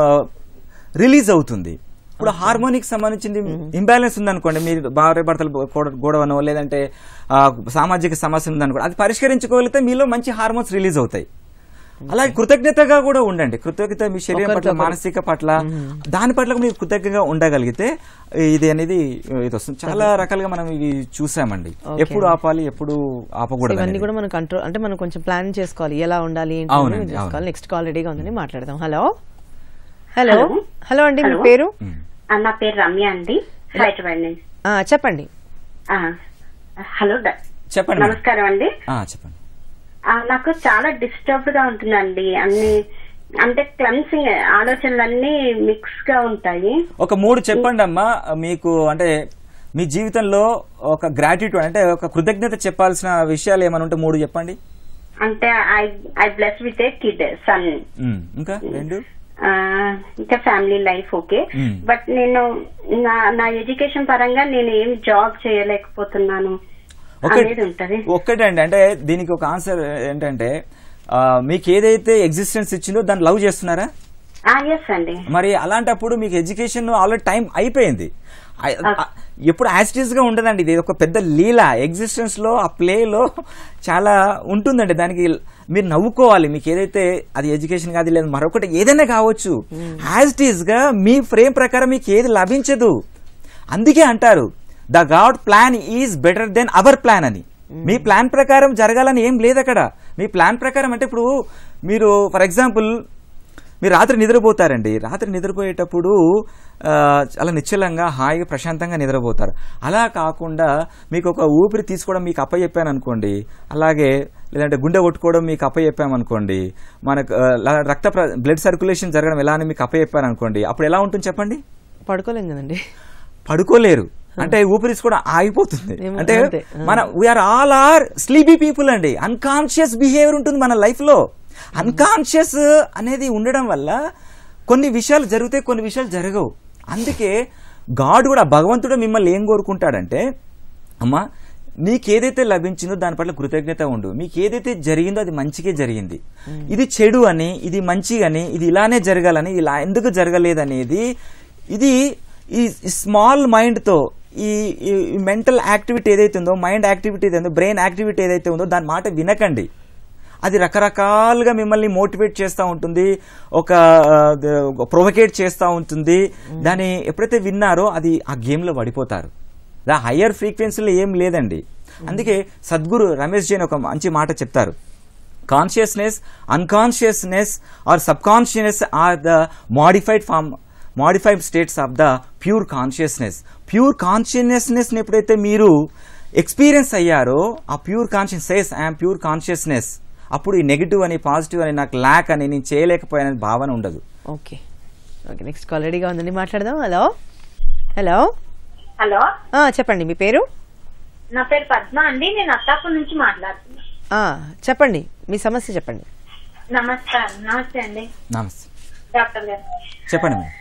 Speaker 2: రిలీజ్ అవుతుంది ఇప్పుడు హార్మోనిక్ సంబంధించింది ఇంబ్యాలెన్స్ ఉందనుకోండి మీరు భార్య భర్తలు గొడ- గొడవనో లేదంటే ఆ, సామాజిక సమస్య ఉందనుకోండి అది పరిష్కరించుకోగలిగితే మీలో మంచి హార్మోన్స్ రిలీజ్ అవుతాయి అలాగే కృతజ్ఞతగా కూడా ఉండండి కృతజ్ఞత మీ శరీరం పట్ల
Speaker 1: ఒకరికొకరు.
Speaker 2: మానసిక పట్ల దాని పట్ల మీరు కృతజ్ఞతగా ఉండగలిగితే ఇది అనేది ఇది వస్తుంది చాలా రకాలుగా మనం ఇవి చూసామండి
Speaker 1: Okay.
Speaker 2: ఎప్పుడు ఆపాలి ఎప్పుడు ఆపకూడదు
Speaker 1: ఇవన్నీ
Speaker 2: అనేది.
Speaker 1: కూడా మనం కంట్రోల్ అంటే మనం కొంచెం ప్లాన్ చేసుకోవాలి ఎలా ఉండాలి ఏంటి
Speaker 2: అవునండి,
Speaker 1: అనేది చేసుకోవాలి
Speaker 2: అవును.
Speaker 1: నెక్స్ట్ కాల్ రెడీగా ఉందని మాట్లాడదాం హలో హలో
Speaker 12: హలో.
Speaker 1: హలో అండి మీ
Speaker 12: హలో.
Speaker 1: పేరు
Speaker 12: ఆ, నా పేరు రమ్య అండి హైదరాబాద్ నుంచి
Speaker 1: ఆ, చెప్పండి
Speaker 12: ఆ, హలో డ-
Speaker 2: చెప్పండి మేడం.
Speaker 12: నమస్కారం అండి
Speaker 2: ఆ, చెప్పండి
Speaker 12: ఆ, నాకు చాలా డిస్టర్బ్డ్ గా ఉంటుందండి అన్ని అంటే క్లన్సింగ్ ఆలోచనలన్నీ మిక్స్ గా ఉంటాయి
Speaker 2: ఒక మూడు చెప్పండి అమ్మా మీకు అంటే మీ జీవితంలో ఒక గ్రాటిట్యూడ్ అంటే ఒక కృతజ్ఞత చెప్పాల్సిన విషయాలు ఏమైనా ఉంటే మూడు చెప్పండి
Speaker 12: అంటే I I bless with a kid son
Speaker 2: um, ఇంకా రెండు
Speaker 12: ఇంకా family life okay
Speaker 2: Hmm.
Speaker 12: But నేను నా నా ఎడ్యుకేషన్ పరంగా నేను ఏం జాబ్ చేయలేకపోతున్నాను అనేది ఉంటది
Speaker 2: ఒక్కటండి అంటే దీనికి ఒక ఆన్సర్ ఏంటంటే ఆ, మీకు ఏదైతే ఎగ్జిస్టెన్స్ ఇచ్చిందో దాన్ని లవ్ చేస్తున్నారా
Speaker 12: ఎస్ అండి
Speaker 2: మరి అలాంటప్పుడు మీకు ఎడ్యుకేషన్ ఆల్రెడీ టైం అయిపోయింది ఆ- ఆ- ఎప్పుడు యాస్టీస్ గా ఉండదండి ఇది ఒక పెద్ద లీల ఎగ్జిస్టెన్స్ లో ఆ ప్లేలో చాలా ఉంటుందండి దానికి మీరు నవ్వుకోవాలి మీకు ఏదైతే అది ఎడ్యుకేషన్ కాదు లేదు మరొకటి ఏదైనా కావచ్చు యాస్టీస్ గా మీ ఫ్రేమ్ ప్రకారం మీకు ఏది లభించదు అందుకే అంటారు the god plan is better than our plan అని మీ ప్లాన్ ప్రకారం జరగాలని ఏం లేదు అక్కడ మీ ప్లాన్ ప్రకారం అంటే ఇప్పుడు మీరు ఫర్ ఎగ్జాంపుల్ మీరు రాత్రి నిద్రపోతారండి రాత్రి నిద్రపోయేటప్పుడు ఆ, చాలా నిశ్చలంగా హాయిగా ప్రశాంతంగా నిద్రపోతారు అలా కాకుండా మీకు ఒక ఊపిరి తీసుకోవడం మీకు అప్పచెప్పాను అనుకోండి అలాగే లేదంటే గుండె కొట్టుకోవడం మీకు అప్పచెప్పామనుకోండి మనకు ఆ, ల- రక్త బ్లడ్ సర్క్యులేషన్ జరగడం ఎలా అని మీకు అప్పచెప్పాను అనుకోండి అప్పుడు ఎలా ఉంటుంది చెప్పండి
Speaker 1: పడుకోలేం కదండి
Speaker 2: పడుకోలేరు అంటే ఊపిరి కూడా ఆగిపోతుంది
Speaker 1: ఏమో,
Speaker 2: అంటే
Speaker 1: అంతే.
Speaker 2: మన we are all are sleepy people అండి అన్కాన్షియస్ బిహేవియర్ ఉంటుంది మన లైఫ్ లో అన్కాన్షియస్ అనేది ఉండడం వల్ల కొన్ని విషయాలు జరుగుతాయి కొన్ని విషయాలు జరగవు అందుకే గాడ్ కూడా భగవంతుడు మిమ్మల్ని ఏం కోరుకుంటాడంటే అమ్మా నీకు ఏదైతే లభించిందో దాని పట్ల కృతజ్ఞత ఉండు మీకు ఏదైతే జరిగిందో అది మంచిగా జరిగింది ఇది చెడు అని ఇది మంచి అని ఇది ఇలానే జరగాలని ఇలా ఎందుకు జరగలేదనేది ఇది ఈ స్మాల్ మైండ్తో ఈ మెంటల్ యాక్టివిటీ ఏదైతే ఉందో మైండ్ యాక్టివిటీ ఏదైతే ఉందో బ్రెయిన్ యాక్టివిటీ ఏదైతే ఉందో దాని మాట వినకండి అది రకరకాలుగా మిమ్మల్ని మోటివేట్ చేస్తూ ఉంటుంది ఒక ప్రొవకేట్ చేస్తూ ఉంటుంది దాన్ని ఎప్పుడైతే విన్నారో అది ఆ గేమ్లో పడిపోతారు దా హయ్యర్ ఫ్రీక్వెన్సీలో ఏం లేదండి అందుకే సద్గురు రమేష్ జైన్ ఒక మంచి మాట చెప్తారు consciousness unconsciousness or subconsciousness are the modified form modified states of the pure consciousness pure consciousness ఎప్పుడైతే మీరు ఎక్స్పీరియన్స్ అయ్యారో ఆ pure conscious I'm pure consciousness అప్పుడు ఈ నెగిటివ్ అని పాజిటివ్ అని నాకు ల్యాక్ అని నేను చేయలేకపోయానని భావన ఉండదు
Speaker 1: ఓకే ఓకే నెక్స్ట్ కాల్ రెడీగా ఉందండి మాట్లాడదాం హలో హలో
Speaker 13: హలో
Speaker 1: ఆ, చెప్పండి మీ పేరు
Speaker 13: నా పేరు పద్మ అండి నేను అత్తాపూర్ నుంచి మాట్లాడుతున్నా
Speaker 1: ఆ, చెప్పండి మీ సమస్య చెప్పండి
Speaker 13: నమస్కారం నమస్తే అండి
Speaker 2: నమస్తే
Speaker 13: డాక్టర్ గారు
Speaker 2: చెప్పండి మేడం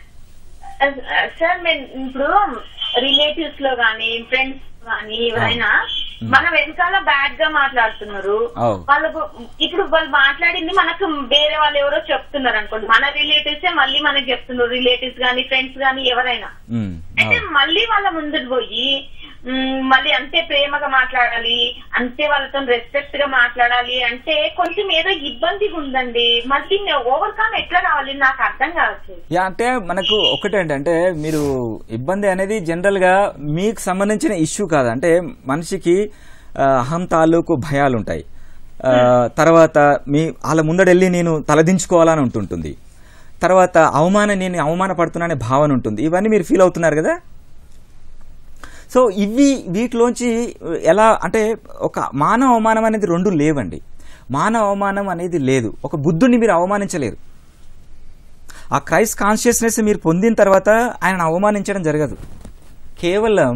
Speaker 13: సార్ మేము ఇప్పుడు రిలేటివ్స్ లో గానీ ఫ్రెండ్స్ గానీ ఎవరైనా మన వెనకాల బ్యాడ్ గా మాట్లాడుతున్నారు
Speaker 2: అవు.
Speaker 13: వాళ్ళకు ఇప్పుడు వాళ్ళు మాట్లాడింది మనకు వేరే వాళ్ళు ఎవరో చెప్తున్నారు అనుకోండి మన రిలేటివ్స్ మళ్ళీ మనకి చెప్తున్నారు రిలేటివ్స్ గానీ ఫ్రెండ్స్ గానీ ఎవరైనా
Speaker 2: ఉమ్,
Speaker 13: అయితే మళ్ళీ వాళ్ళ ముందుకు పోయి మ్, మళ్ళీ అంతే ప్రేమగా మాట్లాడాలి అంతే వాళ్ళతో రెస్పెక్ట్ గా మాట్లాడాలి అంటే కొంచెం ఏదో ఇబ్బందిగా ఉందండి మళ్ళీ ఓవర్కమ్ ఎట్లా రావాలి నాకు అర్థం కావట్లేదు
Speaker 2: యా అంటే మనకు ఒకటే అంటే మీరు ఇబ్బంది అనేది జనరల్ గా మీకు సంబంధించిన ఇష్యూ కాదు అంటే మనిషికి ఆ, అహం తాలూకు భయాలు ఉంటాయి ఆ, తర్వాత మీ వాళ్ళ ముందడెళ్ళి నేను తలదించుకోవాలని ఉంటుంటుంది తర్వాత అవమానం నేను అవమానపడుతున్నానే భావన ఉంటుంది ఇవన్నీ మీరు ఫీల్ అవుతున్నారు కదా సో ఇవి వీటిలోంచి ఎలా అంటే ఒక మానవ అవమానం అనేది రెండు లేవండి మానవ అవమానం అనేది లేదు ఒక బుద్ధుడిని మీరు అవమానించలేరు ఆ క్రైస్ట్ కాన్షియస్నెస్ మీరు పొందిన తర్వాత ఆయన అవమానించడం జరగదు కేవలం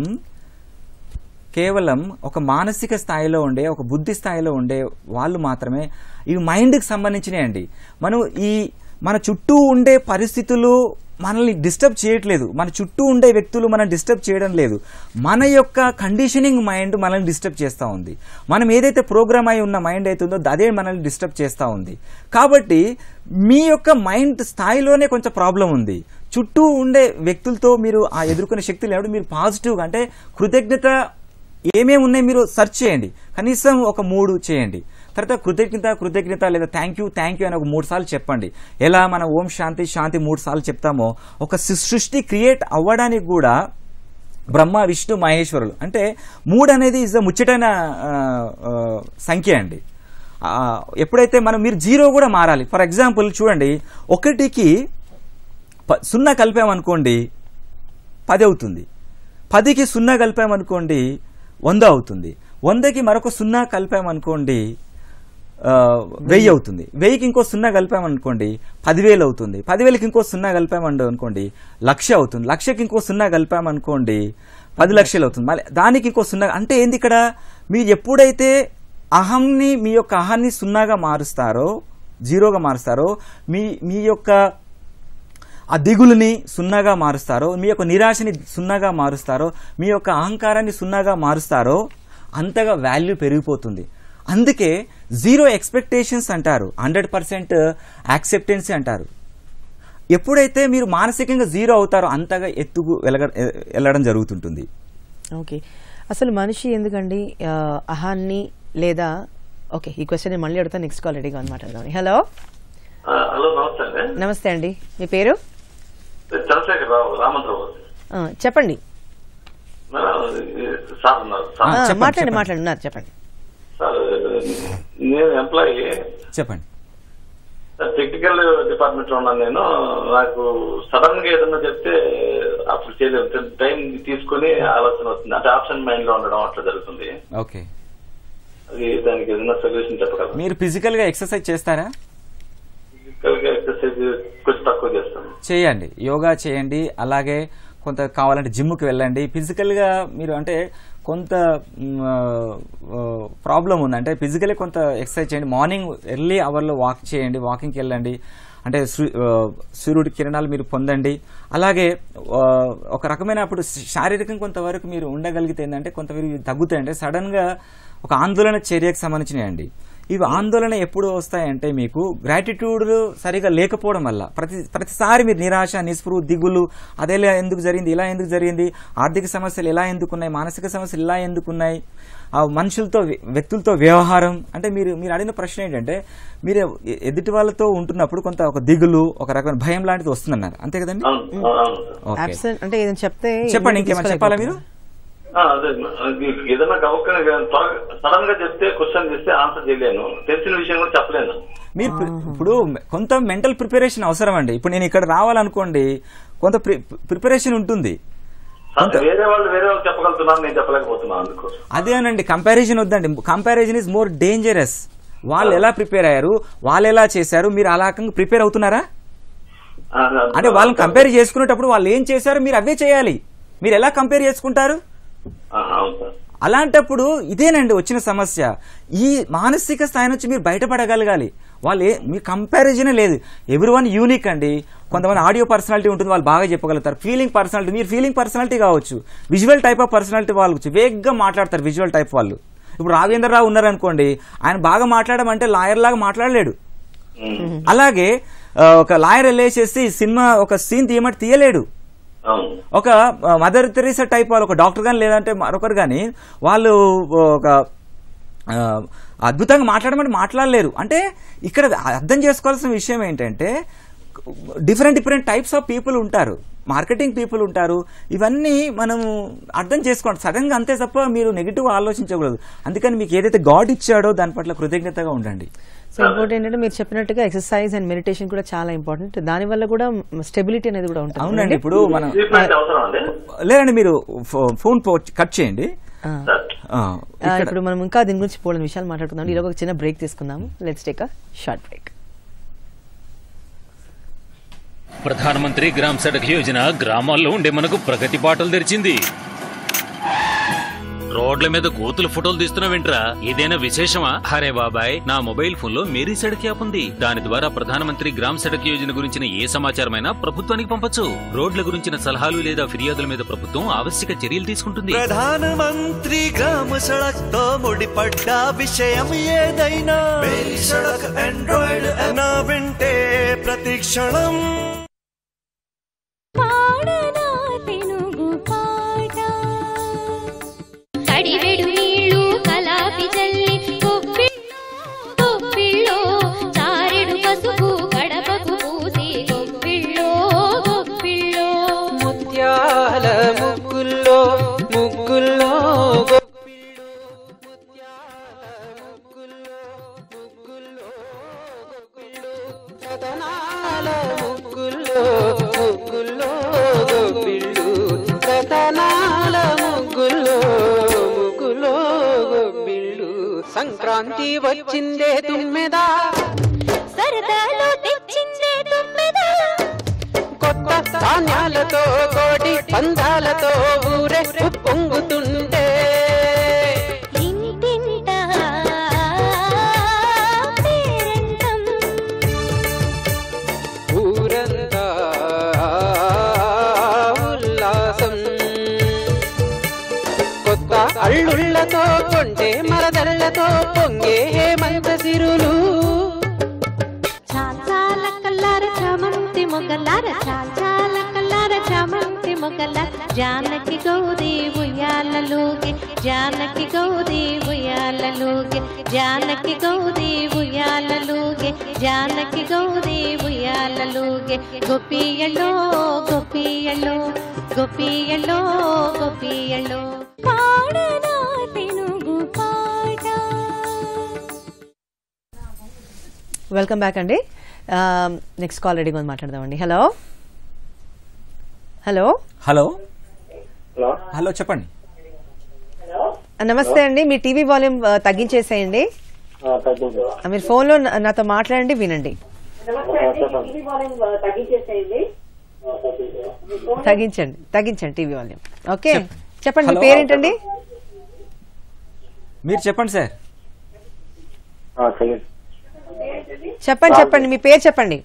Speaker 2: కేవలం ఒక మానసిక స్థాయిలో ఉండే ఒక బుద్ధి స్థాయిలో ఉండే వాళ్ళు మాత్రమే ఇవి మైండ్కి సంబంధించినవి అండి మనం ఈ మన చుట్టూ ఉండే పరిస్థితులు మనల్ని డిస్టర్బ్ చేయట్లేదు మన చుట్టూ ఉండే వ్యక్తులు మనం డిస్టర్బ్ చేయడం లేదు మన యొక్క కండిషనింగ్ మైండ్ మనల్ని డిస్టర్బ్ చేస్తూ ఉంది మనం ఏదైతే ప్రోగ్రామ్ అయి ఉన్న మైండ్ అవుతుందో అదే మనల్ని డిస్టర్బ్ చేస్తూ ఉంది కాబట్టి మీ యొక్క మైండ్ స్థాయిలోనే కొంచెం ప్రాబ్లం ఉంది చుట్టూ ఉండే వ్యక్తులతో మీరు ఆ ఎదుర్కొనే శక్తి లేవు మీరు పాజిటివ్గా అంటే కృతజ్ఞత ఏమేమి ఉన్నాయి మీరు సెర్చ్ చేయండి కనీసం ఒక మూడు చేయండి తర్వాత కృతజ్ఞత కృతజ్ఞత లేదా థ్యాంక్ యూ థ్యాంక్ యూ అని ఒక మూడు సార్లు చెప్పండి ఎలా మన ఓం శాంతి శాంతి మూడు సార్లు చెప్తామో ఒక సృ- సృష్టి క్రియేట్ అవ్వడానికి కూడా బ్రహ్మ విష్ణు మహేశ్వరులు అంటే మూడు అనేది ఇస్ ద ముచ్చటైన ఆ, ఆ, సంఖ్య అండి ఆ, ఎప్పుడైతే మనం మీరు జీరో కూడా మారాలి ఫర్ ఎగ్జాంపుల్ చూడండి ఒకటికి ప- సున్నా కలిపామనుకోండి పది అవుతుంది పదికి సున్నా కలిపామనుకోండి వంద అవుతుంది వందకి మరొక సున్నా కలిపామనుకోండి ఆ, వెయ్యి అవుతుంది వెయ్యికి ఇంకో సున్నా కలిపామనుకోండి పదివేలు అవుతుంది పదివేలకి ఇంకో సున్నా కలిపామని అనుకోండి లక్ష అవుతుంది లక్షకి ఇంకో సున్నా కలిపామనుకోండి పది లక్షలు అవుతుంది మళ్ళీ దానికి ఇంకో సున్నా అంటే ఏంది ఇక్కడ మీరు ఎప్పుడైతే అహంని మీ యొక్క అహాన్ని సున్నాగా మారుస్తారో జీరోగా మారుస్తారో మీ మీ యొక్క ఆ దిగులుని సున్నాగా మారుస్తారో మీ యొక్క నిరాశని సున్నాగా మారుస్తారో మీ యొక్క అహంకారాన్ని సున్నాగా మారుస్తారో అంతగా వాల్యూ పెరిగిపోతుంది అందుకే జీరో ఎక్స్పెక్టేషన్స్ అంటారు హండ్రెడ్ పర్సెంట్ యాక్సెప్టెన్సీ అంటారు ఎప్పుడైతే మీరు మానసికంగా జీరో అవుతారో అంతగా ఎత్తుకు వెలగ వెళ్ళడం జరుగుతుంటుంది
Speaker 1: ఓకే అసలు మనిషి ఎందుకండి ఆ, అహాన్ని లేదా ఓకే ఈ క్వశ్చన్ నేను మళ్ళీ అడుగుతాను నెక్స్ట్ కాల్ రెడీగా అనమాట హలో
Speaker 14: హలో నమస్తే అండి
Speaker 1: నమస్తే అండి మీ పేరు
Speaker 14: చంద్రశేఖర్ రావు రామంతరావు
Speaker 1: ఆ, చెప్పండి
Speaker 14: మేడం, ఈ సార్ ఉన్నారు
Speaker 1: ఆ,
Speaker 14: సార్
Speaker 1: మాట్లాడండి మాట్లాడండి ఉన్నారు చెప్పండి
Speaker 14: సార్ నేను ఎంప్లాయీ
Speaker 2: చెప్పండి
Speaker 14: టెక్నికల్ డిపార్ట్మెంట్ లో ఉన్నాను నేను నాకు సడన్ గా ఏదన్నా చెప్తే అప్పుడు చేయలేదు టైం తీసుకుని ఆలోచన వస్తుంది అంటే ఆప్షన్ మైండ్ లో ఉండడం అట్లా జరుగుతుంది
Speaker 2: ఓకే
Speaker 14: అది దానికి ఏదైనా సొల్యూషన్ చెప్పగలరు
Speaker 2: మీరు ఫిజికల్గా ఎక్సర్సైజ్ చేస్తారా
Speaker 14: ఫిజికల్ గా ఎక్సర్సైజ్ కొంచెం తక్కువ చేస్తాను
Speaker 2: చేయండి యోగా చేయండి అలాగే కొంత కావాలంటే జిమ్కి వెళ్ళండి ఫిజికల్గా మీరు అంటే కొంత ప్రాబ్లం ఉంది అంటే ఫిజికల్లీ కొంత ఎక్సర్సైజ్ చేయండి మార్నింగ్ ఎర్లీ అవర్లో వాక్ చేయండి వాకింగ్కి వెళ్ళండి అంటే సూ- ఆ, సూర్యుడి కిరణాలు మీరు పొందండి అలాగే ఆ, ఒక రకమైన అప్పుడు శారీరకం కొంతవరకు మీరు ఉండగలిగితే ఏంటంటే కొంతవరకు తగ్గుతాయంటే సడన్గా ఒక ఆందోళన చర్యకు సంబంధించినవి అండి ఇవి ఆందోళన ఎప్పుడు వస్తాయంటే మీకు గ్రాటిట్యూడ్ సరిగా లేకపోవడం వల్ల ప్రతి ప్రతిసారి మీరు నిరాశ నిస్పృహ దిగులు అదే ఎందుకు జరిగింది ఇలా ఎందుకు జరిగింది ఆర్థిక సమస్యలు ఎలా ఎందుకున్నాయి మానసిక సమస్యలు ఇలా ఎందుకున్నాయి ఆ మనుషులతో వ్య- వ్యక్తులతో వ్యవహారం అంటే మీరు మీరు అడిగిన ప్రశ్న ఏంటంటే మీరు ఎ- ఎదుటి వాళ్ళతో ఉంటున్నప్పుడు కొంత ఒక దిగులు ఒక రకమైన భయం లాంటిది వస్తుందన్నారు అంతే కదండి ఓకే
Speaker 1: Absent అంటే ఏదైనా చెప్తే
Speaker 2: చెప్పండి ఇంకేమైనా చెప్పాలా మీరు
Speaker 14: ఆ, అదే అది ఏదైనా గవక్కన సడన్ గా చెప్తే క్వశ్చన్ చేస్తే ఆన్సర్ చేయలేను తెలిసిన విషయం కూడా చెప్పలేను
Speaker 2: మీరు ప్రి- ఇప్పుడు కొంత మెంటల్ ప్రిపరేషన్ అవసరం అండి ఇప్పుడు నేను ఇక్కడ రావాలనుకోండి కొంత ప్రిపరేషన్ ఉంటుంది
Speaker 14: వేరే వాళ్ళు వేరే వాళ్ళు చెప్పగలుగుతున్నారు నేను చెప్పలేకపోతున్నాను అందుకు
Speaker 2: అదేనండి కంపారిజన్ వద్దండి కంపారిజన్ ఇస్ మోర్ డేంజరస్ వాళ్ళు ఎలా ప్రిపేర్ అయ్యారు వాళ్ళు ఎలా చేశారు మీరు అలా ప్రిపేర్ అవుతున్నారా
Speaker 14: ఆ,
Speaker 2: అంటే వాళ్ళని కంపేర్ చేసుకునేటప్పుడు వాళ్ళు ఏం చేశారు మీరు అవే చేయాలి మీరు ఎలా కంపేర్ చేసుకుంటారు
Speaker 14: ఆ, అవును సార్
Speaker 2: అలాంటప్పుడు ఇదేనండి వచ్చిన సమస్య ఈ మానసిక స్థాయి నుంచి మీరు బయటపడగలగాలి వాళ్ళు ఏ మీ కంపారిజనే లేదు ఎవ్రీ వన్ యూనిక్ అండి కొంతమంది ఆడియో పర్సనాలిటీ ఉంటుంది వాళ్ళు బాగా చెప్పగలుగుతారు ఫీలింగ్ పర్సనాలిటీ మీరు ఫీలింగ్ పర్సనాలిటీ కావచ్చు విజువల్ టైప్ ఆఫ్ పర్సనాలిటీ వాళ్ళు వచ్చు. వేగంగా మాట్లాడతారు విజువల్ టైప్ వాళ్ళు ఇప్పుడు రాఘవేంద్రరావు ఉన్నారనుకోండి ఆయన బాగా మాట్లాడడం అంటే లాయర్ లాగా మాట్లాడలేడు అలాగే ఆ, ఒక లాయర్ వెళ్ళేసేసి సినిమా ఒక సీన్ తీయమంటే తీయలేడు
Speaker 14: అవును
Speaker 2: ఒక ఆ, మదర్ తెరీసా టైప్ వాళ్ళు ఒక డాక్టర్ కానీ లేదంటే మరొకరు కానీ వాళ్ళు ఒక ఆ, అద్భుతంగా మాట్లాడమని మాట్లాడలేరు అంటే ఇక్కడ అర్థం చేసుకోవాల్సిన విషయం ఏంటంటే different different types of people ఉంటారు మార్కెటింగ్ పీపుల్ ఉంటారు ఇవన్నీ మనము అర్థం చేసుకోండి సడన్ గా అంతే తప్ప మీరు నెగిటివ్ ఆలోచించకూడదు అందుకని మీకు ఏదైతే గాడ్ ఇచ్చాడో దాని పట్ల కృతజ్ఞతగా ఉండండి
Speaker 1: సో ఇంకోటి ఏంటంటే మీరు చెప్పినట్టుగా ఎక్సర్సైజ్ అండ్ మెడిటేషన్ కూడా చాలా ఇంపార్టెంట్ దాని వల్ల కూడా స్టెబిలిటీ అనేది కూడా ఉంటుంది
Speaker 2: అవునండి ఇప్పుడు మనం
Speaker 14: ట్రీట్మెంట్ అవసరం అండి
Speaker 2: లేదండి మీరు ఫో- ఫోన్ పో- కట్ చేయండి
Speaker 1: ఆ.
Speaker 2: ఆ,
Speaker 1: ఆ,
Speaker 2: ఇక్కడ-
Speaker 1: ఇప్పుడు మనం ఇంకా దీని గురించి పోలిన విషయాలు మాట్లాడుకుందాం ఈరోజు ఒక చిన్న బ్రేక్ తీసుకుందాము let's take a short break
Speaker 3: Pradhan Mantri Gram Sadak Yojana గ్రామాల్లో ఉండే మనకు ప్రగతి బాటలు తెరిచింది రోడ్ల మీద కోతుల ఫోటోలు తీస్తున్నావేంట్రా ఏదైనా విశేషమా అరే బాబాయ్ నా మొబైల్ ఫోన్ లో మేరీ సడక్ యాప్ ఉంది దాని ద్వారా ప్రధానమంత్రి గ్రామ్ సడక్ యోజన గురించిన ఏ సమాచారమైనా ప్రభుత్వానికి పంపొచ్చు రోడ్ల గురించిన సలహాలు లేదా ఫిర్యాదుల మీద ప్రభుత్వం ఆవశ్యక చర్యలు తీసుకుంటుంది
Speaker 4: ప్రధానమంత్రి గ్రామ సడక్ తో ముడిపడ్డ విషయం ఏదైనా మేరీ సడక్ ఆండ్రాయిడ్ నా వింటే ప్రతి క్షణం
Speaker 15: కడివెడు నీళ్ళు కలాపి జల్లి కొప్పిళ్ళో కొప్పిళ్ళో చారెడు పసుపు గడపకు పూసి కొప్పిళ్ళో కొప్పిళ్ళో
Speaker 16: ముత్యాల ముగ్గుల్లో ముగ్గుల్లో రతనాల ముగ్గుల్లో ముగ్గుల్లో గొబ్బిళ్ళు రతనాల ముగ్గుల్లో ముగ్గులో గొబ్బిళ్ళు సంక్రాంతి వచ్చిందే తుమ్మెదా
Speaker 15: సరదాలో తెచ్చిందే తుమ్మెదా
Speaker 16: కొత్త ధాన్యాలతో కోటి పందాలతో ఊరే పొంగుతుంటే
Speaker 15: ఇంటింటా పేరంటం
Speaker 16: ఊరంతా ఉల్లాసం కొత్త అల్లుళ్ళతో కొంటే మరదళ్ళతో పొంగే హేమంత సిరులు
Speaker 15: చాచాల కల్లార చామంతి మొగలార చాచాల కల్లార చామంతి మొగలార జానకి గౌరీ ఉయ్యాలలోగే జానకి గౌరీ ఉయ్యాలలోగే జానకి గౌరీ ఉయ్యాలలోగే జానకి గౌరీ ఉయ్యాలలోగే గోపియలో గోపియలో గోపియలో గోపియలో పాడనా తెనుగు పాట
Speaker 1: వెల్కమ్ బ్యాక్ అండి నెక్స్ట్ కాల్ రెడీగా ఉంది మాట్లాడదామండి హలో హలో
Speaker 2: హలో హలో చెప్పండి
Speaker 1: నమస్తే అండి మీ టీవీ వాల్యూమ్ తగ్గించేసేయండి ఆ, మీరు ఫోన్లో నా- నాతో మాట్లాడండి వినండి తగ్గించండి తగ్గించండి టీవీ వాల్యూమ్ ఓకే చెప్పండి మీ
Speaker 2: హలో.
Speaker 1: పేరేంటండి
Speaker 2: మీరు చెప్పండి సార్
Speaker 1: చెప్పండి చెప్పండి మీ పేరు చెప్పండి